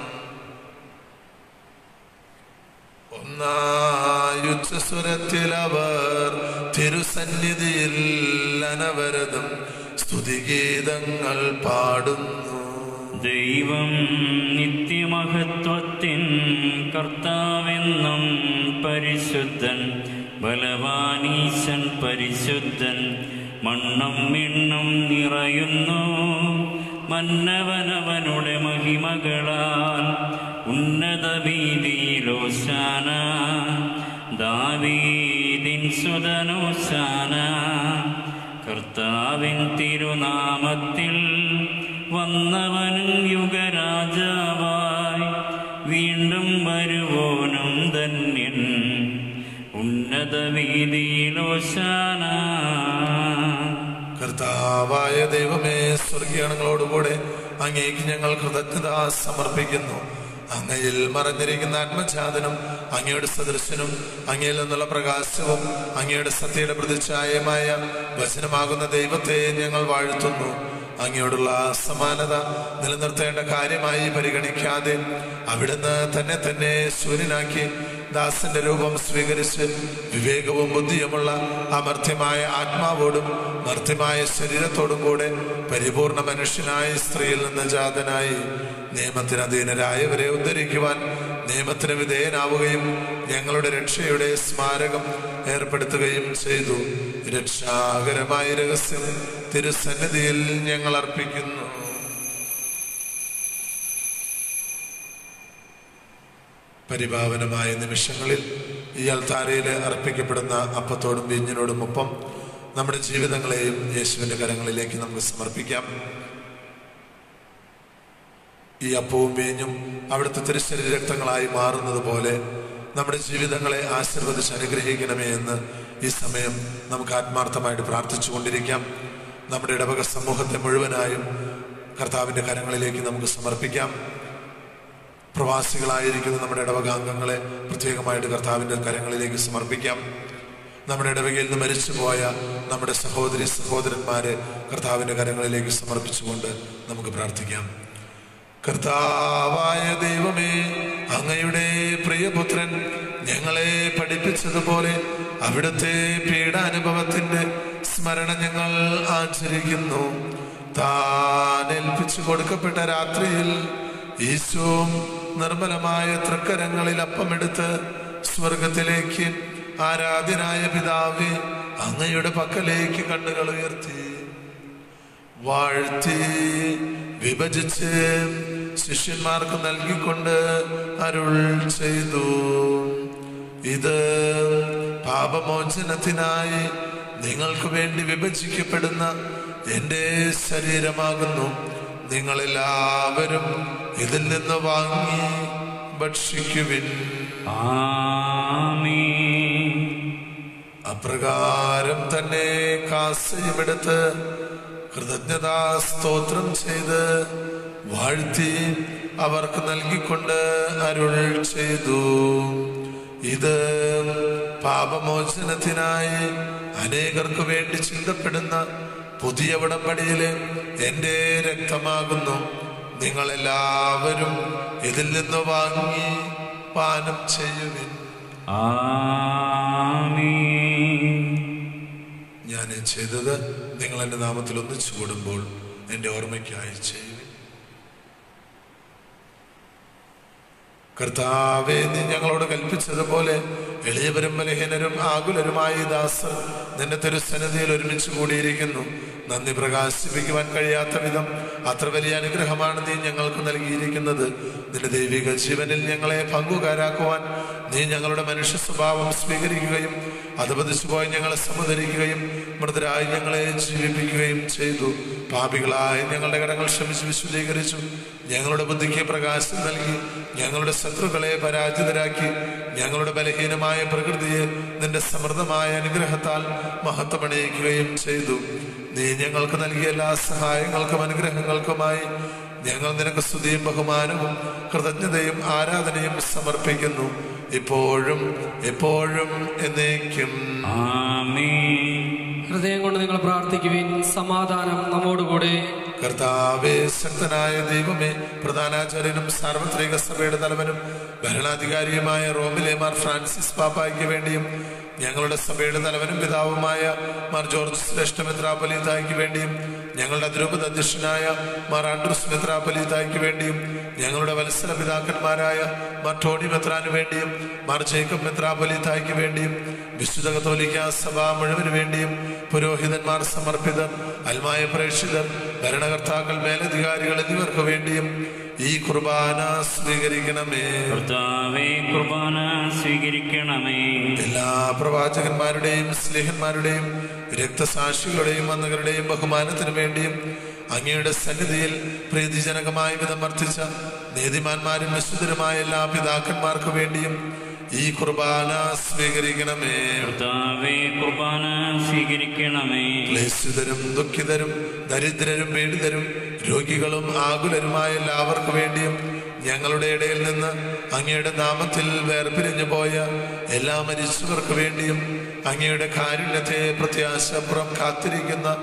ഒന്നായുച്ചസ്വരത്തിൽ അവർ തിരുസന്നിധിയിൽ അനവരതം സ്തുതിഗീതങ്ങൾ പാടുന്നു ദൈവം നിത്യമഹത്വത്തിൻ കർത്താവെന്നും പരിശുദ്ധൻ ബലവാനീശൻ പരിശുദ്ധൻ മണ്ണും മിണ്ണും നിറയുന്നു മന്നവനവനുടെ മഹിമകളാൽ ഉന്നത ഭീതിയിലോശാന ദാവീദിൻ സുതനോശാന കർത്താവിൻ തിരുനാമത്തിൽ വന്നവനും യുഗരാജാവായി വീണ്ടും വരുവോനും ധന്യൻ ഉന്നത വീതിയിലോശാന കർത്താവായ ദൈവമേ സ്വർഗീയണങ്ങളോടുകൂടെ അങ്ങേക്ക് ഞങ്ങൾ കൃതജ്ഞത സമർപ്പിക്കുന്നു അങ്ങയിൽ മറഞ്ഞിരിക്കുന്ന ആത്മജാതനും അങ്ങയുടെ സദൃശനും അങ്ങയിൽ നിന്നുള്ള പ്രകാശവും അങ്ങയുടെ സത്യയുടെ പ്രതിച്ഛായമായ വചനമാകുന്ന ദൈവത്തെ ഞങ്ങൾ വാഴ്ത്തുന്നു അങ്ങയോടുള്ള സമാനത നിലനിർത്തേണ്ട കാര്യമായി പരിഗണിക്കാതെ അവിടുന്ന് തന്നെ തന്നെ സൂര്യനാക്കി ദാസന്റെ രൂപം സ്വീകരിച്ച് വിവേകവും ബുദ്ധിയുമുള്ള അമർത്യമായ ആത്മാവോടും മർത്യമായ ശരീരത്തോടും കൂടെ പരിപൂർണ മനുഷ്യനായ സ്ത്രീയിൽ നിന്ന് ജാതനായി നിയമത്തിന് അധീനരായവരെ ഉദ്ധരിക്കുവാൻ നിയമത്തിന് വിധേയനാവുകയും ഞങ്ങളുടെ രക്ഷയുടെ സ്മാരകം ഏർപ്പെടുത്തുകയും ചെയ്തു രക്ഷാകരമായ രഹസ്യം തിരുസന്നിധിയിൽ ഞങ്ങൾ അർപ്പിക്കുന്നു പരിഭാവനമായ നിമിഷങ്ങളിൽ ഈ അൽത്താരയിൽ അർപ്പിക്കപ്പെടുന്ന അപ്പത്തോടും വീഞ്ഞിനോടും ഒപ്പം നമ്മുടെ ജീവിതങ്ങളെയും യേശുവിൻ്റെ കരങ്ങളിലേക്ക് നമുക്ക് സമർപ്പിക്കാം ഈ അപ്പവും വീഞ്ഞും അവിടുത്തെ തിരുശരീര രക്തങ്ങളായി മാറുന്നത് പോലെ നമ്മുടെ ജീവിതങ്ങളെ ആശീർവദിച്ച് അനുഗ്രഹിക്കണമേ എന്ന് ഈ സമയം നമുക്ക് ആത്മാർത്ഥമായിട്ട് പ്രാർത്ഥിച്ചു കൊണ്ടിരിക്കാം നമ്മുടെ ഇടവക സമൂഹത്തെ മുഴുവനായും കർത്താവിൻ്റെ കരങ്ങളിലേക്ക് നമുക്ക് സമർപ്പിക്കാം പ്രവാസികളായിരിക്കുന്ന നമ്മുടെ ഇടവകാംഗങ്ങളെ പ്രത്യേകമായിട്ട് കർത്താവിൻ്റെ കരങ്ങളിലേക്ക് സമർപ്പിക്കാം നമ്മുടെ ഇടവകയിൽ നിന്ന് മരിച്ചുപോയ നമ്മുടെ സഹോദരി സഹോദരന്മാരെ കർത്താവിൻ്റെ കരങ്ങളിലേക്ക് സമർപ്പിച്ചുകൊണ്ട് നമുക്ക് പ്രാർത്ഥിക്കാം കർത്താവായ ദൈവമേ അങ്ങയുടെ പ്രിയപുത്രൻ ഞങ്ങളെ പഠിപ്പിച്ചതുപോലെ അവിടുത്തെ പീഡാനുഭവത്തിന്റെ സ്മരണ ഞങ്ങൾ ആചരിക്കുന്നു താൻ ഏൽപ്പിച്ചു കൊടുക്കപ്പെട്ട രാത്രിയിൽ ഈശോം നിർമ്മലമായ തൃക്കരങ്ങളിൽ അപ്പമെടുത്ത് സ്വർഗത്തിലേക്ക് ആരാധ്യനായ പിതാവേ അങ്ങയുടെ പക്കലേക്ക് കണ്ണുകൾ ഉയർത്തി വാഴ്ത്തി വിഭജിച്ച് ശിഷ്യന്മാർക്ക് നൽകിക്കൊണ്ട് അരുൾ ചെയ്തു ഇത് പാപമോചനത്തിനായി നിങ്ങൾക്ക് വേണ്ടി വിഭജിക്കപ്പെടുന്ന എൻ്റെ ശരീരമാകുന്നു നിങ്ങളെല്ലാവരും ഇതിൽ നിന്ന് വാങ്ങി ഭക്ഷിക്കുവിൻ ആമീൻ അപ്രകാരം തന്നെ കാസയുമെടുത്ത് കൃതജ്ഞതാ സ്തോത്രം ചെയ്ത് വാഴ്ത്തി അവർക്ക് നൽകിക്കൊണ്ട് അരുൾ ചെയ്തു ഇത് പാപമോചനത്തിനായി അനേകർക്ക് വേണ്ടി ചിന്തപ്പെടുന്ന പുതിയ ഉടമ്പടിയിലെ എൻ്റെ രക്തമാകുന്നു നിങ്ങളെല്ലാവരും ഇതിൽ നിന്ന് വാങ്ങി പാനം ചെയ്യുവിൻ ആമീൻ ഞാൻ ചെയ്തത് നിങ്ങൾ എൻ്റെ നാമത്തിൽ ഒന്നിച്ചു കൂടുമ്പോൾ എൻ്റെ ഓർമ്മയ്ക്കായി ചെയ്യുവിൻ കർത്താവെ നീ ഞങ്ങളോട് കൽപ്പിച്ചതുപോലെ എളിയവരും ബലഹീനരും ആകുലരുമായ ഈ ദാസർ നിന്റെ തിരുസന്നിധിയിൽ ഒരുമിച്ച് കൂടിയിരിക്കുന്നു നന്ദി പ്രകാശിപ്പിക്കുവാൻ കഴിയാത്ത വിധം അത്ര വലിയ അനുഗ്രഹമാണ് നീ ഞങ്ങൾക്ക് നൽകിയിരിക്കുന്നത് നിന്റെ ദൈവിക ജീവനിൽ ഞങ്ങളെ പങ്കുകാരാക്കുവാൻ നീ ഞങ്ങളുടെ മനുഷ്യ സ്വഭാവം സ്വീകരിക്കുകയും അധപതിച്ചു പോയി ഞങ്ങളെ സമുദരിക്കുകയും മൃതരായി ഞങ്ങളെ ജീവിപ്പിക്കുകയും ചെയ്തു പാപികളായ ഞങ്ങളുടെ കടങ്ങൾ ക്ഷമിച്ച് വിശുദ്ധീകരിച്ചു ഞങ്ങളുടെ ബുദ്ധിക്ക് പ്രകാശം നൽകി ഞങ്ങളുടെ ശത്രുക്കളെ പരാജിതരാക്കി ഞങ്ങളുടെ ബലഹീനമായ പ്രകൃതിയെ നിന്റെ സമൃദ്ധമായ അനുഗ്രഹത്താൽ മഹത്വമണിയിക്കുകയും ചെയ്തു നീ ഞങ്ങൾക്ക് നൽകിയ എല്ലാ സഹായങ്ങൾക്കും അനുഗ്രഹങ്ങൾക്കുമായി ഞങ്ങൾ നിനക്ക് സ്തുതിയും ബഹുമാനവും കൃതജ്ഞതയും ആരാധനയും സമർപ്പിക്കുന്നു ഇപ്പോഴും എപ്പോഴും എന്നേക്കും ആമീൻ ഹൃദയം കൊണ്ട് നിങ്ങൾ പ്രാർത്ഥിക്കുവിൻ സമാധാനം നമ്മോടുകൂടെ കർത്താവേ ശക്തനായ ദൈവമേ പ്രധാനാചാര്യനും സാർവത്രിക സഭയുടെ തലവനും ഭരണാധികാരിയുമായ റോമിലെ മാർ ഫ്രാൻസിസ് പാപ്പായ്ക്ക് വേണ്ടിയും ഞങ്ങളുടെ സഭയുടെ തലവനും പിതാവുമായ മാർ ജോർജ് ശ്രേഷ്ഠ മെത്രാപൊലീതായ്ക്ക് വേണ്ടിയും ഞങ്ങളുടെ അതിരൂപത അധ്യക്ഷനായ മാർ ആൻഡ്രൂസ് മെത്രാപൊലീതായ്ക്ക് വേണ്ടിയും ഞങ്ങളുടെ വത്സല പിതാക്കന്മാരായ മാർ ടോണി മെത്രാന് വേണ്ടിയും മാർ ജേക്കബ് മെത്രാപൊലീതായ്ക്ക് വേണ്ടിയും വിശുദ്ധ കത്തോലിക്ക സഭ മുഴുവന് വേണ്ടിയും പുരോഹിതന്മാർ സമർപ്പിതർ അൽമായ പ്രേക്ഷിതർ ഭരണകർത്താക്കൾ മേലധികാരികൾ എന്നിവർക്ക് വേണ്ടിയും ഈ കുർബാന സ്വീകരിക്കണമേ കർത്താവേ കുർബാന സ്വീകരിക്കണമേ എല്ലാ പ്രവാചകന്മാരുടെയും സ്നേഹന്മാരുടെയും രക്തസാക്ഷികളുടെയും വന്നവരുടെയും ബഹുമാനത്തിനു വേണ്ടിയും അങ്ങയുടെ സന്നിധിയിൽ പ്രീതിജനകമായ വിധം വർദ്ധിച്ച നീതിമാന്മാരും വിശുദ്ധരുമായ എല്ലാ പിതാക്കന്മാർക്കു വേണ്ടിയും ഈ കുർബാന സ്വീകരിക്കണമേ കർത്താവേ കുർബാന സ്വീകരിക്കണമേ ക്ലേശിതരും ദുഃഖിതരും ദരിദ്രരും പീഡിതരും രോഗികളും ആകുലരുമായ എല്ലാവർക്കു വേണ്ടിയും ഞങ്ങളുടെ ഇടയിൽ നിന്ന് അങ്ങയുടെ നാമത്തിൽ വേർപിരിഞ്ഞു പോയ എല്ലാ മരിച്ചവർക്ക് വേണ്ടിയും അങ്ങയുടെ കാരുണ്യത്തെ പ്രത്യാശപ്പുറം കാത്തിരിക്കുന്ന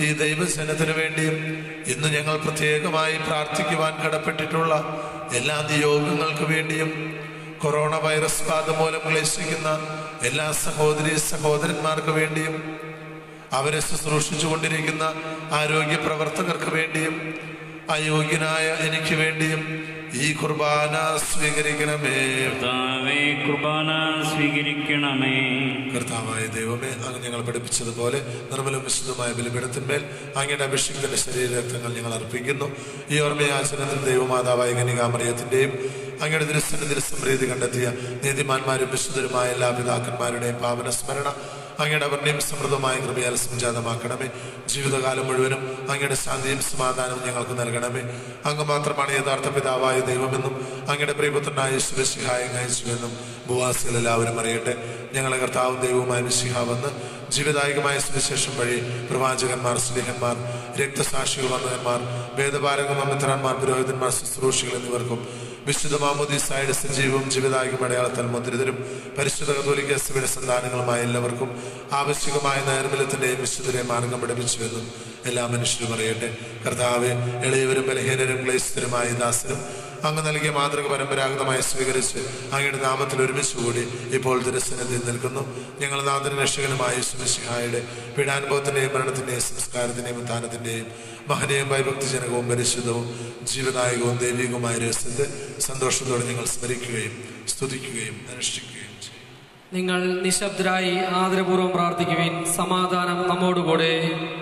ഈ ദൈവജനത്തിനു വേണ്ടിയും ഇന്ന് ഞങ്ങൾ പ്രത്യേകമായി പ്രാർത്ഥിക്കുവാൻ കടപ്പെട്ടിട്ടുള്ള എല്ലാ നിയോഗങ്ങൾക്ക് വേണ്ടിയും കൊറോണ വൈറസ് ബാധ മൂലം ക്ലേശിക്കുന്ന എല്ലാ സഹോദരി സഹോദരന്മാർക്ക് വേണ്ടിയും അവരെ ശുശ്രൂഷിച്ചു കൊണ്ടിരിക്കുന്ന ആരോഗ്യ പ്രവർത്തകർക്ക് വേണ്ടിയും അയോഗ്യനായ എനിക്ക് വേണ്ടിയും ഈ കുർബാന സ്വീകരിക്കണമേ കർത്താവേ കുർബാന സ്വീകരിക്കണമേ കർത്താവായ ദൈവമേ അങ്ങ് ഞങ്ങൾ പഠിപ്പിച്ചതുപോലെ നിർമ്മലവും വിശുദ്ധമായ ബലിപീഠത്തിന്മേൽ അങ്ങയുടെ അഭിഷിക്തന്റെ ശരീരരക്തങ്ങൾ ഞങ്ങൾ അർപ്പിക്കുന്നു ഈ ഓർമ്മയാചരണത്തിൽ ദൈവമാതാവായ കനികാമറിയത്തിന്റെയും അങ്ങയുടെ ദൃശ്യത്തിൽ സമൃദ്ധി കണ്ടെത്തിയ നീതിമാന്മാരും വിശുദ്ധരുമായ എല്ലാ പിതാക്കന്മാരുടെയും പാവന സ്മരണ അങ്ങയുടെ അവർണയും സമൃദ്ധമായ കൃപയാൽ സംജാതമാക്കണമേ ജീവിതകാലം മുഴുവനും അങ്ങയുടെ ശാന്തിയും സമാധാനവും ഞങ്ങൾക്ക് നൽകണമേ അങ്ങ് മാത്രമാണ് യഥാർത്ഥ പിതാവായ ദൈവമെന്നും അങ്ങയുടെ പ്രിയപുത്രനായ ശിവശിഹായം അയച്ചുവെന്നും ഭൂവാസികൾ എല്ലാവരും അറിയട്ടെ ഞങ്ങളെ കർത്താവും ദൈവവുമായ മിശിഹാവെന്ന് ജീവദായകമായ സുവിശേഷം വഴി പ്രവാചകന്മാർ സ്നേഹന്മാർ രക്തസാക്ഷികൾ വന്നകന്മാർ വേദപാരക മമിത്രന്മാർ പുരോഹിതന്മാർ ശുശ്രൂഷികൾ എന്നിവർക്കും വിശുദ്ധ മാമോദീസായുടെ സജീവവും ജീവദായകം അടയാളത്താൽ മുദ്രിതരും പരിശുദ്ധ കത്തോലിക്ക സഭയുടെ സന്താനങ്ങളുമായ എല്ലാവർക്കും ആവശ്യകമായ നൈർമല്യത്തിന്റെയും വിശുദ്ധരെയും മാർഗം പഠിപ്പിച്ചുവെന്നും എല്ലാ മനുഷ്യരും അറിയട്ടെ കർത്താവെ എളിയവരും ബലഹീനരും ക്ലേശിതരുമായ ദാസരും അങ്ങ് നൽകിയ മാതൃക പരമ്പരാഗതമായി സ്വീകരിച്ച് അങ്ങയുടെ നാമത്തിൽ ഒരുമിച്ച് കൂടി ഇപ്പോൾ ദുരസ്ഥനത്തിൽ നിൽക്കുന്നു ഞങ്ങൾ നാഥന രക്ഷകനുമായ സുമിശിഹായുടെ പീഡാനുഭവത്തിന്റെയും മരണത്തിന്റെയും സംസ്കാരത്തിന്റെയും ഉത്ഥാനത്തിന്റെയും മഹനീയവും ഭയഭക്തിജനകവും പരിശുദ്ധവും ജീവനായകവും ദൈവികവുമായ രഹസ്യത്തെ സന്തോഷത്തോടെ ഞങ്ങൾ സ്മരിക്കുകയും സ്തുതിക്കുകയും അനുഷ്ഠിക്കുകയും ചെയ്യും നിങ്ങൾ നിശബ്ദരായി ആദരപൂർവ്വം പ്രാർത്ഥിക്കുവിൻ സമാധാനം നമ്മോടുകൂടെ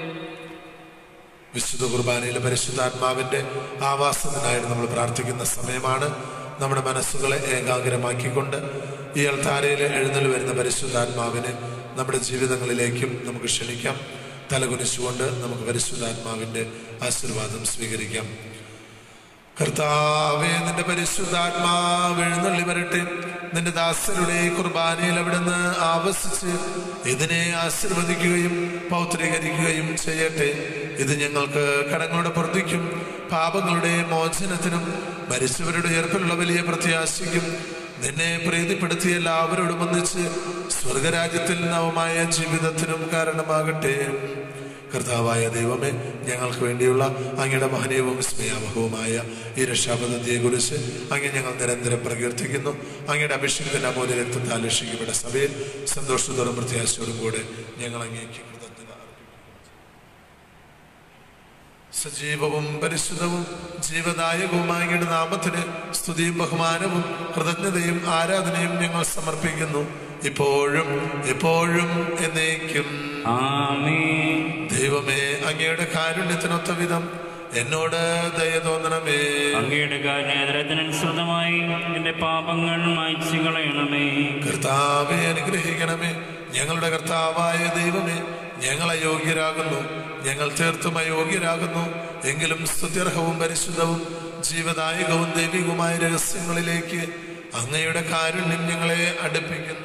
വിശുദ്ധ കുർബാനയിലെ പരിശുദ്ധാത്മാവിന്റെ ആവാസത്തിനായിട്ട് നമ്മൾ പ്രാർത്ഥിക്കുന്ന സമയമാണ് നമ്മുടെ മനസ്സുകളെ ഏകാഗ്രമാക്കിക്കൊണ്ട് ഈ അൾത്താരയിൽ എഴുന്നള്ളി വരുന്ന പരിശുദ്ധാത്മാവിനെ നമ്മുടെ ജീവിതങ്ങളിലേക്കും നമുക്ക് ക്ഷണിക്കാം തലകുനിച്ചുകൊണ്ട് നമുക്ക് പരിശുദ്ധാത്മാവിന്റെ ആശീർവാദം സ്വീകരിക്കാം കർത്താവേ നിന്റെ പരിശുദ്ധാത്മാവ് എഴുന്നള്ളി വരട്ടെ നിന്റെ ദാസരുടെ ഈ കുർബാനയിൽ അവിടുന്ന് ആവസിച്ച് ഇതിനെ ആശീർവദിക്കുകയും പൗത്രീകരിക്കുകയും ചെയ്യട്ടെ ഇത് ഞങ്ങൾക്ക് കടങ്ങളുടെ പ്രതിക്കും പാപങ്ങളുടെ മോചനത്തിനും മരിച്ചവരുടെ ഉയർപ്പിലുള്ള വലിയ പ്രത്യാശയ്ക്കും നിന്നെ പ്രീതിപ്പെടുത്തിയ എല്ലാവരോടും ഒന്നിച്ച് സ്വർഗരാജ്യത്തിൽ നവമായ ജീവിതത്തിനും കാരണമാകട്ടെ കർത്താവായ ദൈവമേ ഞങ്ങൾക്ക് വേണ്ടിയുള്ള അങ്ങയുടെ മഹനീയവും സ്നേഹവഹവുമായ ഈ രക്ഷാപദ്ധതിയെ കുറിച്ച് അങ്ങ് ഞങ്ങൾ നിരന്തരം പ്രകീർത്തിക്കുന്നു അങ്ങയുടെ അഭിഷേകത്തിന്റെ അമൂല്യ രക്തത്താൽ രക്ഷിക്കപ്പെട്ട സഭയിൽ സന്തോഷത്തോടും പ്രത്യാശയോടും കൂടെ ഞങ്ങൾ അങ്ങേക്ക് കൃതജ്ഞത അർപ്പിക്കുന്നു. സജീവവും പരിശുദ്ധവും ജീവദായകവുമായ അങ്ങയുടെ നാമത്തിന് സ്തുതിയും ബഹുമാനവും കൃതജ്ഞതയും ആരാധനയും ഞങ്ങൾ സമർപ്പിക്കുന്നു ഇപ്പോഴും എപ്പോഴും എന്നേക്കും ആമേൻ ദൈവമേ അങ്ങയുടെ കാരുണ്യത്തിനൊത്ത വിധം എന്നോട് ദയ തോന്നണമേ അങ്ങയുടെ കാരണേതരത്തിനനുസൃതമായി എന്റെ പാപങ്ങൾ മായ്ച്ചു കളയണമേ കർത്താവെ അനുഗ്രഹിക്കണമേ ഞങ്ങളുടെ കർത്താവായ ദൈവമേ ഞങ്ങൾ അയോഗ്യരാകുന്നു ഞങ്ങൾ തീർത്തും അയോഗ്യരാകുന്നു എങ്കിലും സ്തുത്യർഹവും പരിശുദ്ധവും ജീവദായകവും ദൈവികവുമായ രഹസ്യങ്ങളിലേക്ക് അങ്ങയുടെ കാരുണ്യം ഞങ്ങളെ അടുപ്പിക്കുന്നു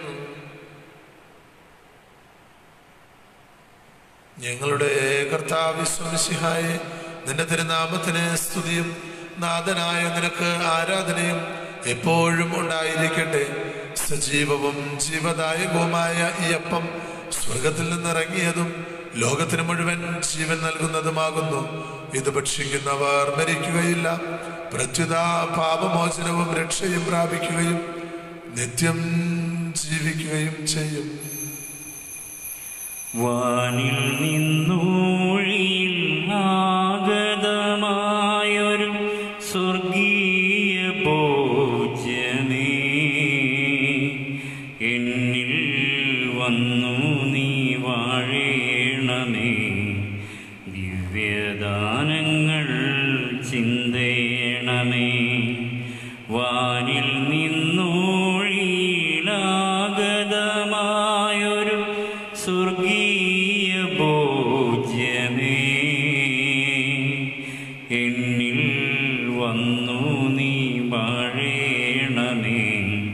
ഞങ്ങളുടെ കർത്താവ് വിശ്വസിഹായെ നിന്റെ തിരുനാമത്തിന് സ്തുതിയും നാഥനായ നിനക്ക് ആരാധനയും എപ്പോഴും ഉണ്ടായിരിക്കട്ടെ സജീവവും ജീവദായകവുമായ ഈ അപ്പം സ്വർഗത്തിൽ നിന്നിറങ്ങിയതും ലോകത്തിന് മുഴുവൻ ജീവൻ നൽകുന്നതുമാകുന്നു ഇത് ഭക്ഷിക്കുന്നവർ മരിക്കുകയില്ല പ്രത്യുത പാപമോചനവും രക്ഷയും പ്രാപിക്കുകയും നിത്യം ജീവിക്കുകയും ചെയ്യും വാനിൽ നിന്നൂഴിയിൽ ആഗതമായൊരു സ്വർഗീയ ഭോജ്യമേ എന്നിൽ വന്നു നീ വാഴേണമേ ദിവ്യദാനങ്ങൾ ചിന്തേണമേ വാനിൽ നിന്നൂഴിയിലാഗതമായൊരു സ്വർഗീയ ഭോജ്യമേ എന്നിൽ വന്നു നീ വാഴേണമേ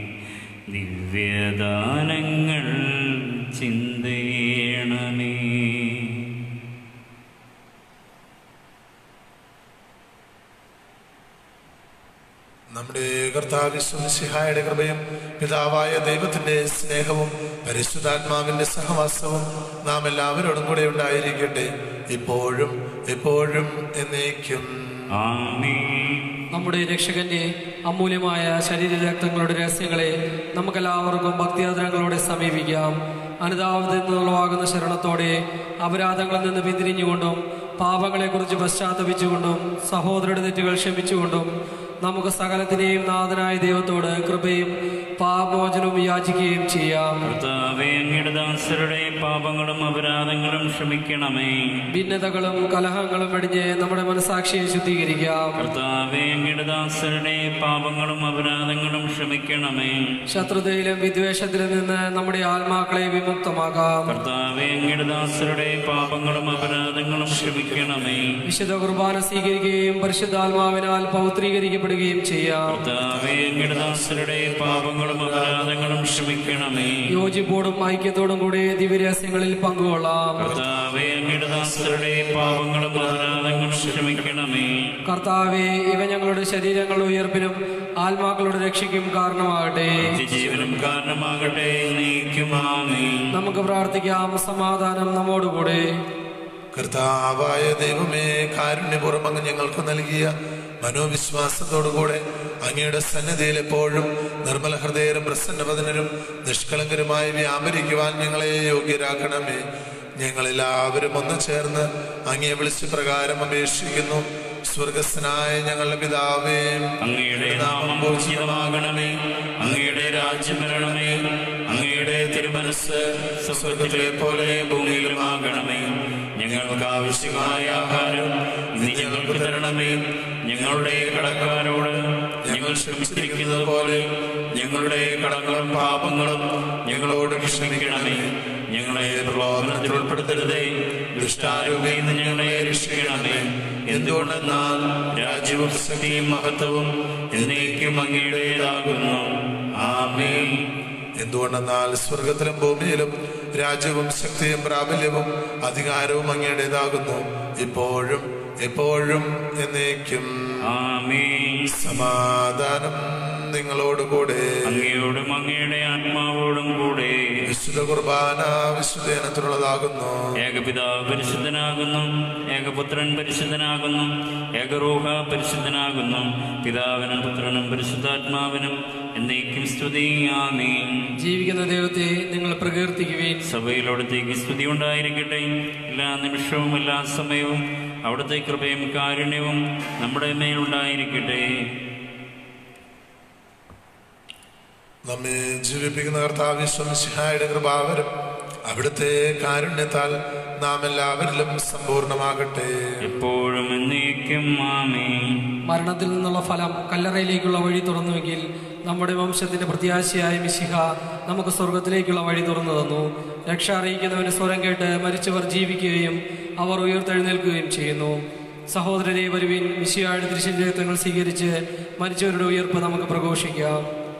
ദിവ്യദാനങ്ങൾ ചിന്തേണമേ നമ്മുടെ കർത്താവിശ്വസിഹായുടെ കൃപയും പിതാവായ ദൈവത്തിന്റെ സ്നേഹവും പരിശുദ്ധാത്മാവിന്റെ സഹവാസവും നാം എല്ലാവരോടും കൂടെ ഉണ്ടായിരിക്കട്ടെ ഇപ്പോഴും എപ്പോഴും എന്നേക്കും ആമേൻ നമ്മുടെ രക്ഷകന്റെ അമൂല്യമായ ശരീരരക്തങ്ങളുടെ രഹസ്യങ്ങളെ നമുക്കെല്ലാവർക്കും ഭക്തിയാദരങ്ങളോടെ സമീപിക്കാം അനുതാപത്തിൽ നിന്നുള്ളവാകുന്ന ശരണത്തോടെ അപരാധങ്ങളിൽ നിന്ന് പിന്തിരിഞ്ഞുകൊണ്ടും പാപങ്ങളെക്കുറിച്ച് പശ്ചാത്തപിച്ചുകൊണ്ടും സഹോദരയുടെ തെറ്റുകൾ ക്ഷമിച്ചുകൊണ്ടും നമുക്ക് സകലത്തിനെയും നാഥനായ ദൈവത്തോട് കൃപയും പാപമോചനവും യാചിക്കുകയും ചെയ്യാം കർത്താവേ അങ്ങയുടെ ദാസരുടെ പാപങ്ങളും അപരാധങ്ങളും ക്ഷമിക്കണമേ ഭിന്നതകളും കലഹങ്ങളും വെടിഞ്ഞ് നമ്മുടെ മനസാക്ഷിയെ ശുദ്ധീകരിക്കാം കർത്താവേ അങ്ങയുടെ ദാസരുടെ പാപങ്ങളും അപരാധങ്ങളും ക്ഷമിക്കണമേ ശത്രുതയിലും വിദ്വേഷത്തിലും നിന്ന് നമ്മുടെ ആത്മാക്കളെ വിമുക്തമാക്കാം കർത്താവേ അങ്ങയുടെ ദാസരുടെ പാപങ്ങളും അപരാധങ്ങളും ക്ഷമിക്കണമേ വിശുദ്ധ കുർബാന സ്വീകരിക്കുകയും പരിശുദ്ധാത്മാവിനാൽ പൗത്രീകരിക്കപ്പെടുകയും ചെയ്യാം കർത്താവേ അങ്ങയുടെ ദാസരുടെ പാപങ്ങളും അപരാധങ്ങളും ക്ഷമിക്കണമേ യോജിപ്പോടും ഐക്യത്തോടും കൂടി ദിവ്യരഹസ്യങ്ങളിൽ പങ്കുകൊള്ളാം കർത്താവേ അങ്ങയുടെ ദാസരുടെ പാപങ്ങളും അപരാധങ്ങളും ക്ഷമിക്കണമേ കർത്താവെ ഇവ ഞങ്ങളുടെ ശരീരങ്ങളുടെ ഉയർപ്പിനും ആത്മാക്കളുടെ രക്ഷയ്ക്കും കാരണമാകട്ടെ ജീവനും കാരണമാകട്ടെ നീക്കുമാമേ നമുക്ക് പ്രാർത്ഥിക്കാം സമാധാനം നമ്മോടുകൂടെ കർത്താവായ ദൈവമേ കാരുണ്യപൂർവ്വം അങ്ങ് ഞങ്ങൾക്ക് നൽകിയ മനോവിശ്വാസത്തോടുകൂടെ അങ്ങയുടെ സന്നിധിയിൽ എപ്പോഴും നിർമ്മല ഹൃദയരും പ്രസന്നവദനരും നിഷ്കളങ്കരുമായി വ്യാപരിക്കുവാൻ ഞങ്ങളെ യോഗ്യരാക്കണമേ ഞങ്ങളെല്ലാവരും ഒന്ന് ചേർന്ന് അങ്ങയെ വിളിച്ച് പ്രകാരം അപേക്ഷിക്കുന്നു സ്വർഗസ്ഥനായ ഞങ്ങളുടെ പിതാവേ അങ്ങയുടെ നാമം പൂജിതമാകണമേ അങ്ങയുടെ രാജ്യം വരണമേ അങ്ങയുടെ തിരുമനസ് സ്വർഗത്തിലെ പോലെ ഭൂമിയിലുമാകണമേ ഞങ്ങൾക്ക് ആവശ്യമായ ആഹാരം ഇന്ന് ഞങ്ങൾക്ക് തരണമേ ഞങ്ങളുടെ കടക്കാരോട് ഞങ്ങൾ ക്ഷമിച്ചിരിക്കുന്നത് പോലെ ഞങ്ങളുടെ കടങ്ങളും പാപങ്ങളും ഞങ്ങളോട് ക്ഷമിക്കണമേ ഞങ്ങളെ പ്രലോഭനത്തിൽ ഉൾപ്പെടുത്തരുതേ ദുഷ്ടാരൂപയിൽ നിന്ന് ഞങ്ങളെ രക്ഷിക്കണമേ എന്തുകൊണ്ടെന്നാൽ രാജ്യവും ശക്തിയും മഹത്വവും എന്നേക്കും അങ്ങയുടേതാകുന്നു ആമേൻ എന്തുകൊണ്ടെന്നാൽ സ്വർഗത്തിലും ഭൂമിയിലും രാജ്യവും ശക്തിയും പ്രാബല്യവും അധികാരവും അങ്ങയുടേതാകുന്നു ഇപ്പോഴും എപ്പോഴും എന്നേക്കും ആമേൻ സമാധാനം നിങ്ങളോടുകൂടെ അങ്ങയോടും അങ്ങയുടെ ആത്മാവോടും കൂടെ വിശുദ്ധ കുർബാന വിശുദ്ധേനത്തിലുള്ളതാകുന്നു ഏകപിതാവ് പരിശുദ്ധനാകുന്നു ഏകപുത്രൻ പരിശുദ്ധനാകുന്നു ഏകറൂഹ പരിശുദ്ധനാകുന്നു പിതാവിനും പുത്രനും പരിശുദ്ധാത്മാവിനും എന്നേക്കും സ്തുതി ആമേൻ ജീവിക്കുന്ന ദൈവത്തെ നിങ്ങൾ പ്രകീർത്തിക്കുവേൻ സഭയിലവിടത്തേക്ക് സ്തുതി ഉണ്ടായിരിക്കട്ടെ എല്ലാ നിമിഷവും എല്ലാ സമയവും അവിടുത്തെ കൃപയും കാരുണ്യവും നമ്മുടെ മേലുണ്ടായിരിക്കട്ടെ നമ്മെ ജീവിപ്പിക്കുന്ന കർത്താവിശ്വമിശിഹായുടെ കൃപാവരം അവിടുത്തെ കാരുണ്യത്താൽ നാം എല്ലാവരിലും സമ്പൂർണമാകട്ടെ എപ്പോഴും എന്നേക്കും ആമേൻ മരണത്തിൽ നിന്നുള്ള ഫലം കല്ലറയിലേക്കുള്ള വഴി തുറന്നുവെങ്കിൽ നമ്മുടെ വംശത്തിന്റെ പ്രത്യാശയായ മിശിഹ നമുക്ക് സ്വർഗത്തിലേക്കുള്ള വഴി തുറന്നു തന്നു രക്ഷ അറിയിക്കുന്നവന് സ്വരം കേട്ട് മരിച്ചവർ ജീവിക്കുകയും അവർ ഉയർത്തെഴുന്നേൽക്കുകയും ചെയ്യുന്നു സഹോദരരെ വരുവിൻ മിശിഹായുടെ തിരുശരീരത്വങ്ങൾ സ്വീകരിച്ച് മരിച്ചവരുടെ ഉയർപ്പ് നമുക്ക് പ്രഘോഷിക്കാം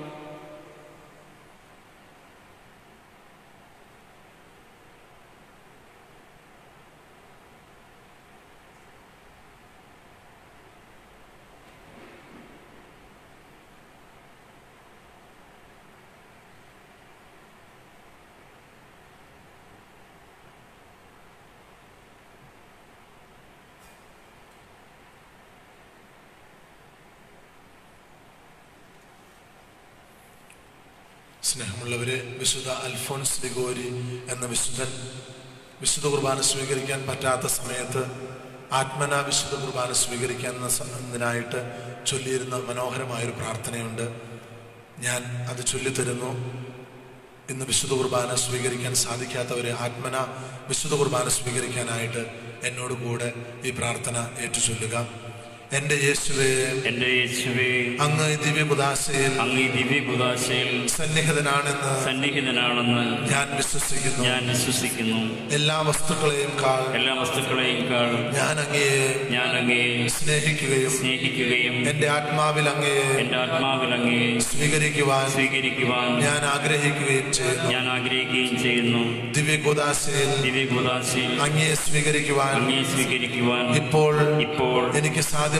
സ്നേഹമുള്ളവരെ വിശുദ്ധ അൽഫോൻസ് ലിഗോരി എന്ന വിശുദ്ധൻ വിശുദ്ധ കുർബാന സ്വീകരിക്കാൻ പറ്റാത്ത സമയത്ത് ആത്മന വിശുദ്ധ കുർബാന സ്വീകരിക്കാൻ എന്ന സ- എന്നതിനായിട്ട് ചൊല്ലിയിരുന്ന മനോഹരമായൊരു പ്രാർത്ഥനയുണ്ട് ഞാൻ അത് ചൊല്ലിത്തരുന്നു ഇന്ന് വിശുദ്ധ കുർബാന സ്വീകരിക്കാൻ സാധിക്കാത്തവരെ ആത്മന വിശുദ്ധ കുർബാന സ്വീകരിക്കാനായിട്ട് എന്നോട് കൂടെ ഈ പ്രാർത്ഥന ഏറ്റുചൊല്ലുക എൻ്റെ യേശുവേ എന്റെ യേശുവേ അങ്ങ് ഈ ദിവ്യപുദാശയിൽ അങ്ങ് ഈ ദിവ്യപുദാശയിൽ സന്നിഹിതനാണെന്ന് സന്നിഹിതനാണെന്ന് ഞാൻ വിശ്വസിക്കുന്നു ഞാൻ വിശ്വസിക്കുന്നു എല്ലാ വസ്തുക്കളെയും കാൾ എല്ലാ വസ്തുക്കളെയും ഞാൻ അങ്ങയെ ഞാൻ അങ്ങയെ സ്നേഹിക്കുകയും സ്നേഹിക്കുകയും എന്റെ ആത്മാവിൽ അങ്ങയെ എന്റെ ആത്മാവിൽ അങ്ങയെ സ്വീകരിക്കുവാൻ സ്വീകരിക്കുവാൻ ഞാൻ ആഗ്രഹിക്കുകയും ചെയ്യുന്നു ഞാൻ ആഗ്രഹിക്കുകയും ചെയ്യുന്നു ദിവ്യകുദാശയിൽ ദിവ്യപുദാശയിൽ അങ്ങയെ സ്വീകരിക്കുവാൻ അങ്ങയെ സ്വീകരിക്കുവാൻ ഇപ്പോൾ ഇപ്പോൾ എനിക്ക് സാധ്യമാകുന്നില്ല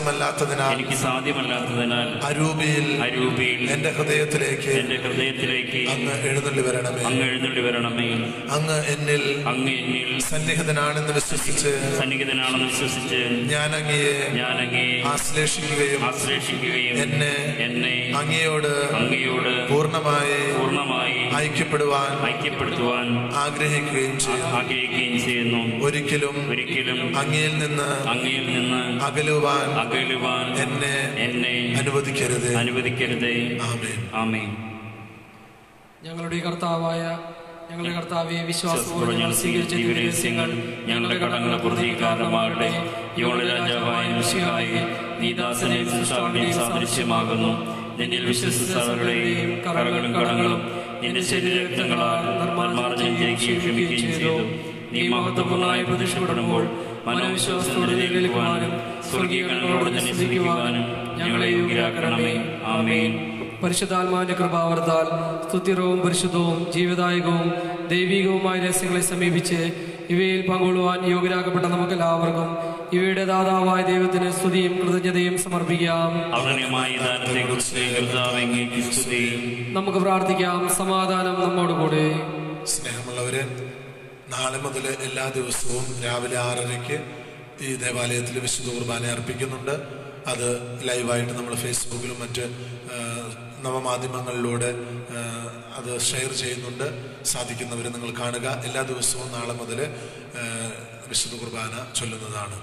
സാധ്യമല്ലാത്തതിനാൽ എനിക്ക് സാധ്യമല്ലാത്തതിനാൽ അരൂപിയിൽ അരൂപിയിൽ എന്റെ ഹൃദയത്തിലേക്ക് എന്റെ ഹൃദയത്തിലേക്ക് അങ്ങ് എഴുന്നള്ളി വരണമേ അങ്ങ് എഴുന്നള്ളി വരണമേ അങ്ങ് എന്നിൽ അങ്ങ് എന്നിൽ സന്നിഹിതനാണെന്ന് വിശ്വസിച്ച് സന്നിഹിതനാണെന്ന് വിശ്വസിച്ച് ഞാൻ അങ്ങയെ ഞാൻ അങ്ങേ ആശ്ലേഷിക്കുകയും ആശ്ലേഷിക്കുകയും എന്നെ എന്നെ അങ്ങയോട് അങ്ങയോട് പൂർണ്ണമായി പൂർണ്ണമായി ഐക്യപ്പെടുവാൻ ഐക്യപ്പെടുത്തുവാൻ ആഗ്രഹിക്കുകയും ചെയ്യും ആഗ്രഹിക്കുകയും ചെയ്യുന്നു ഒരിക്കലും ഒരിക്കലും അങ്ങയിൽ നിന്ന് അങ്ങയിൽ നിന്ന് അകലുവാൻ അകലുവാൻ എന്നെ എന്നെ അനുവദിക്കരുത് അനുവദിക്കരുതേ ആമേൻ ആമേൻ ഞങ്ങളുടെ കർത്താവായ ഞങ്ങളുടെ കർത്താവെ വിശ്വാസപൂർവ്വം ഞങ്ങൾ ഞങ്ങൾ സ്വീകരിച്ച ദിവ്യരഹസ്യങ്ങൾ ഞങ്ങളുടെ കടങ്ങളുടെ പൂർത്തി കാരണമാകട്ടെ ഞങ്ങളുടെ രാജാവായ മിശിഹായി നീദാസനെയും സൃഷ്ടാവിനെയും സാദൃശ്യമാകുന്നു നിന്നിൽ വിശ്വസിച്ചവരുടെയും കറകളും കടങ്ങളും നിന്റെ ശരീരരക്തങ്ങളാൽ നിർമ്മാർജ്ജനം ചെയ്യുകയും ക്ഷമിക്കുകയും ചെയ്തു നീ മഹത്വപൂർണ്ണമായി പ്രത്യക്ഷപ്പെടുമ്പോൾ മനോവിശ്വാസത്തോടെ നിലനിൽക്കുവാനും സ്വർഗീയ ഗണങ്ങളോട് തന്നെ സ്തുതിക്കുവാനും ഞങ്ങളെ യോഗ്യരാക്കണമേ ആമേൻ പരിശുദ്ധാത്മാവിന്റെ കൃപാവർത്താൽ സ്തുതിറവും പരിശുദ്ധവും ജീവദായകവും ദൈവികവുമായ രഹസ്യങ്ങളെ സമീപിച്ച് ഇവയിൽ പങ്കുകൊള്ളുവാൻ യോഗ്യരാക്കപ്പെട്ട നമുക്ക് എല്ലാവർക്കും ഇവയുടെ ദാതാവായ ദൈവത്തിന് സ്തുതിയും കൃതജ്ഞതയും സമർപ്പിക്കാം അഗണ്യമായ ദാനത്തെ കുറിച്ച് കർത്താവെങ്കിൽ സ്തുതി നമുക്ക് പ്രാർത്ഥിക്കാം സമാധാനം നമ്മോടുകൂടെ സ്നേഹമുള്ളവരെ നാളെ മുതൽ എല്ലാ ദിവസവും രാവിലെ ആറരയ്ക്ക് ഈ ദേവാലയത്തിൽ വിശുദ്ധ കുർബാന അർപ്പിക്കുന്നുണ്ട് അത് ലൈവായിട്ട് നമ്മൾ ഫേസ്ബുക്കിലും മറ്റ് ആ, നവമാധ്യമങ്ങളിലൂടെ ആ, അത് ഷെയർ ചെയ്യുന്നുണ്ട് സാധിക്കുന്നവർ നിങ്ങൾ കാണുക എല്ലാ ദിവസവും നാളെ മുതൽ ആ, വിശുദ്ധ കുർബാന ചൊല്ലുന്നതാണ്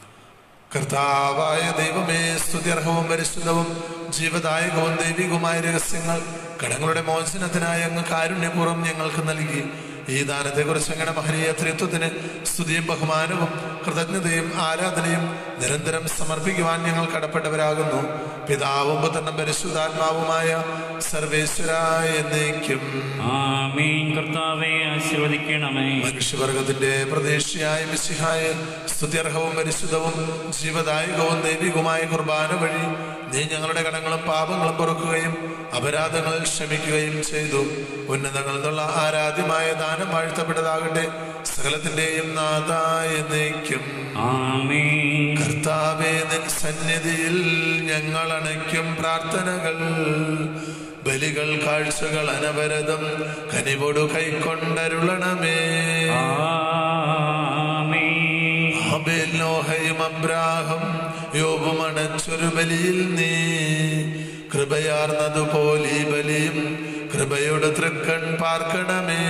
കർത്താവായ ദൈവമേ സ്തുത്യർഹവും പരിശുദ്ധവും ജീവദായകവും ദൈവികവുമായ രഹസ്യങ്ങൾ കടങ്ങളുടെ മോചനത്തിനായി അങ്ങ് കാരുണ്യപൂർവ്വം ഞങ്ങൾക്ക് നൽകി ഈ ദാനത്തെക്കുറിച്ച് അങ്ങയുടെ മഹനീയ ത്രിത്വത്തിന് സ്തുതിയും ബഹുമാനവും കൃതജ്ഞതയും ആരാധനയും നിരന്തരം സമർപ്പിക്കുവാൻ ഞങ്ങൾ കടപ്പെട്ടവരാകുന്നു പിതാവും പുത്രനും പരിശുദ്ധാത്മാവുമായ സർവേശ്വരായ എന്നേക്കും ആമീൻ കർത്താവെ ആശീർവദിക്കണമേ മനുഷ്യവർഗത്തിന്റെ പ്രതീക്ഷയായ മിശിഹായ സ്തുത്യർഹവും പരിശുദ്ധവും ജീവദായകവും ദൈവികവുമായ കുർബാന വഴി നീ ഞങ്ങളുടെ കടങ്ങളും പാപങ്ങളും പൊറുക്കുകയും അപരാധങ്ങൾ ക്ഷമിക്കുകയും ചെയ്തു ഉന്നതങ്ങളിൽ നിന്നുള്ള ആരാധ്യമായ ദാനം വാഴ്ത്തപ്പെട്ടതാകട്ടെ സകലത്തിന്റെയും നാഥായ എന്നേക്കും ആമീൻ കർത്താവേ നിൻ സന്നിധിയിൽ ഞങ്ങൾ അണയ്ക്കും പ്രാർത്ഥനകൾ ബലികൾ കാഴ്ചകൾ അനവരതം കനിവോടു കൈക്കൊണ്ടരുളണമേ ആമീൻ ആബേൽ നോഹയും അബ്രാഹം യോബും അണച്ചൊരു ബലിയിൽ നീ കൃപയാർന്നതുപോലെ ഈ ബലിയും കൃപയുടെ തൃക്കൺ പാർക്കണമേ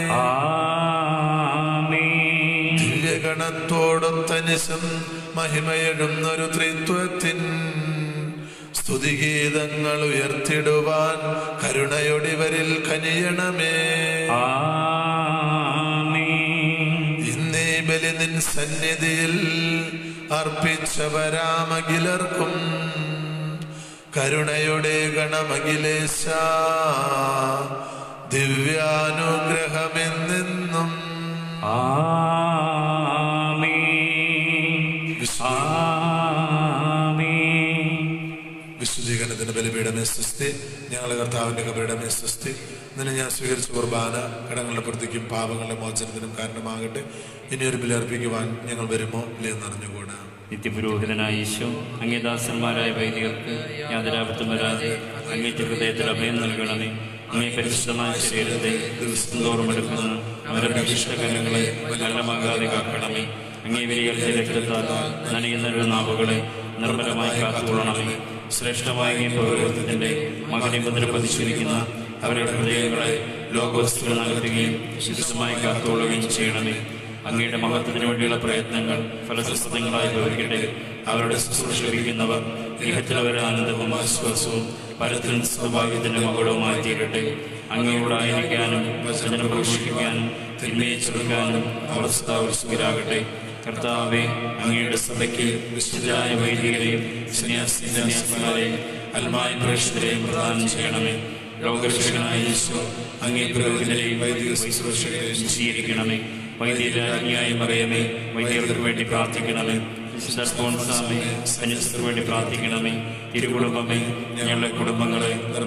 ആമീൻ ദിവ്യഗണത്തോടൊത്തനിശം മഹിമയെഴുന്നൊരു ത്രിത്വത്തിൻ സ്തുതിഗീതങ്ങൾ ഉയർത്തിടുവാൻ കരുണയൊടിവരിൽ കനിയണമേ ആമീൻ ഇന്നീ ബലി നിൻ സന്നിധിയിൽ അർപ്പിച്ചവരാമകിലർക്കും കരുണയുടെ ഗണമഖിലേശ ദിവ്യാനുഗ്രഹമെന്നെന്നും ആമീൻ ആമീൻ വിശുദ്ധീകരണത്തിന്റെ ബലിപീഠമേ സ്വസ്തി ഞങ്ങളെ കർത്താവിന്റെ കബരിടമേ സ്വസ്തി നിന്നെ ഞാൻ സ്വീകരിച്ച കുർബാന കടങ്ങളുടെ പ്രതിക്കും പാപങ്ങളുടെ മോചനത്തിനും കാരണമാകട്ടെ ഇനിയൊരു ബലി അർപ്പിക്കുവാൻ ഞങ്ങൾ വരുമോ ഇല്ലയെന്ന് അറിഞ്ഞുകൂടാ നിത്യപുരോഹിതനായ ഈശോ അങ്ങേദാസന്മാരായ വൈദികർക്ക് യാതൊരാപത്തും വരാതെ അങ്ങേറ്റ ഹൃദയത്തിൽ അഭയം നൽകണമേ അങ്ങേ പരിശുദ്ധമായ ശരീരത്തെ ദിവസം തോറും എടുക്കുന്ന അവരുടെ അഭിഷ്ടകരങ്ങളെ മരണമാകാതെ കാക്കണമേ അങ്ങേ വിരിയലിന്റെ രക്തത്താൽ നനയുന്ന നാവുകളെ നിർമ്മലമായി കാത്തുകൊള്ളണമേ ശ്രേഷ്ഠമായ അങ്ങേ പൗരോഹിത്യത്തിന്റെ മകനെ മുദ്ര പതിച്ചിരിക്കുന്ന അവരുടെ ഹൃദയങ്ങളെ ലോകവസ്തുക്കൾ നടത്തുകയും ശുദ്ധമായി കാത്തുകൊള്ളുകയും ചെയ്യണമേ അങ്ങയുടെ മഹത്വത്തിന് വേണ്ടിയുള്ള പ്രയത്നങ്ങൾ ഫലസൃഷ്ടങ്ങളായി ഭവിക്കട്ടെ അവരുടെ ശുശ്രൂഷ ലഭിക്കുന്നവർ ഇഹത്തിലവരെ ആനന്ദവും ആശ്വാസവും പരത്തിൽ സൗഭാഗ്യത്തിന്റെ മകളവുമായി തീരട്ടെ അങ്ങയോടായിരിക്കാനും വചനം പ്രഘോഷിക്കാനും തിന്മയെ ചെറുക്കാനും അവർ സദാ ഉത്സുകരാകട്ടെ കർത്താവെ അങ്ങയുടെ സഭയ്ക്ക് വിശുദ്ധരായ വൈദികരെയും സന്യാസി സന്യാസിമാരെയും അൽമായ പ്രേക്ഷകരെയും പ്രദാനം ചെയ്യണമേ ലോകരക്ഷകനായ യേശു അങ്ങേ പുരോഹിതരെയും വൈദിക ശുശ്രൂഷകരെയും വിശദീകരിക്കണമേ വൈദ്യരാജ്ഞിയായ മറിയമേ വൈദ്യർക്ക് വേണ്ടി പ്രാർത്ഥിക്കണമേ വിശുദ്ധ സ്പോൺസാമേ സന്യസ്തർക്ക് വേണ്ടി പ്രാർത്ഥിക്കണമേ തിരുകുടുംബമേ ഞങ്ങളുടെ കുടുംബങ്ങളെ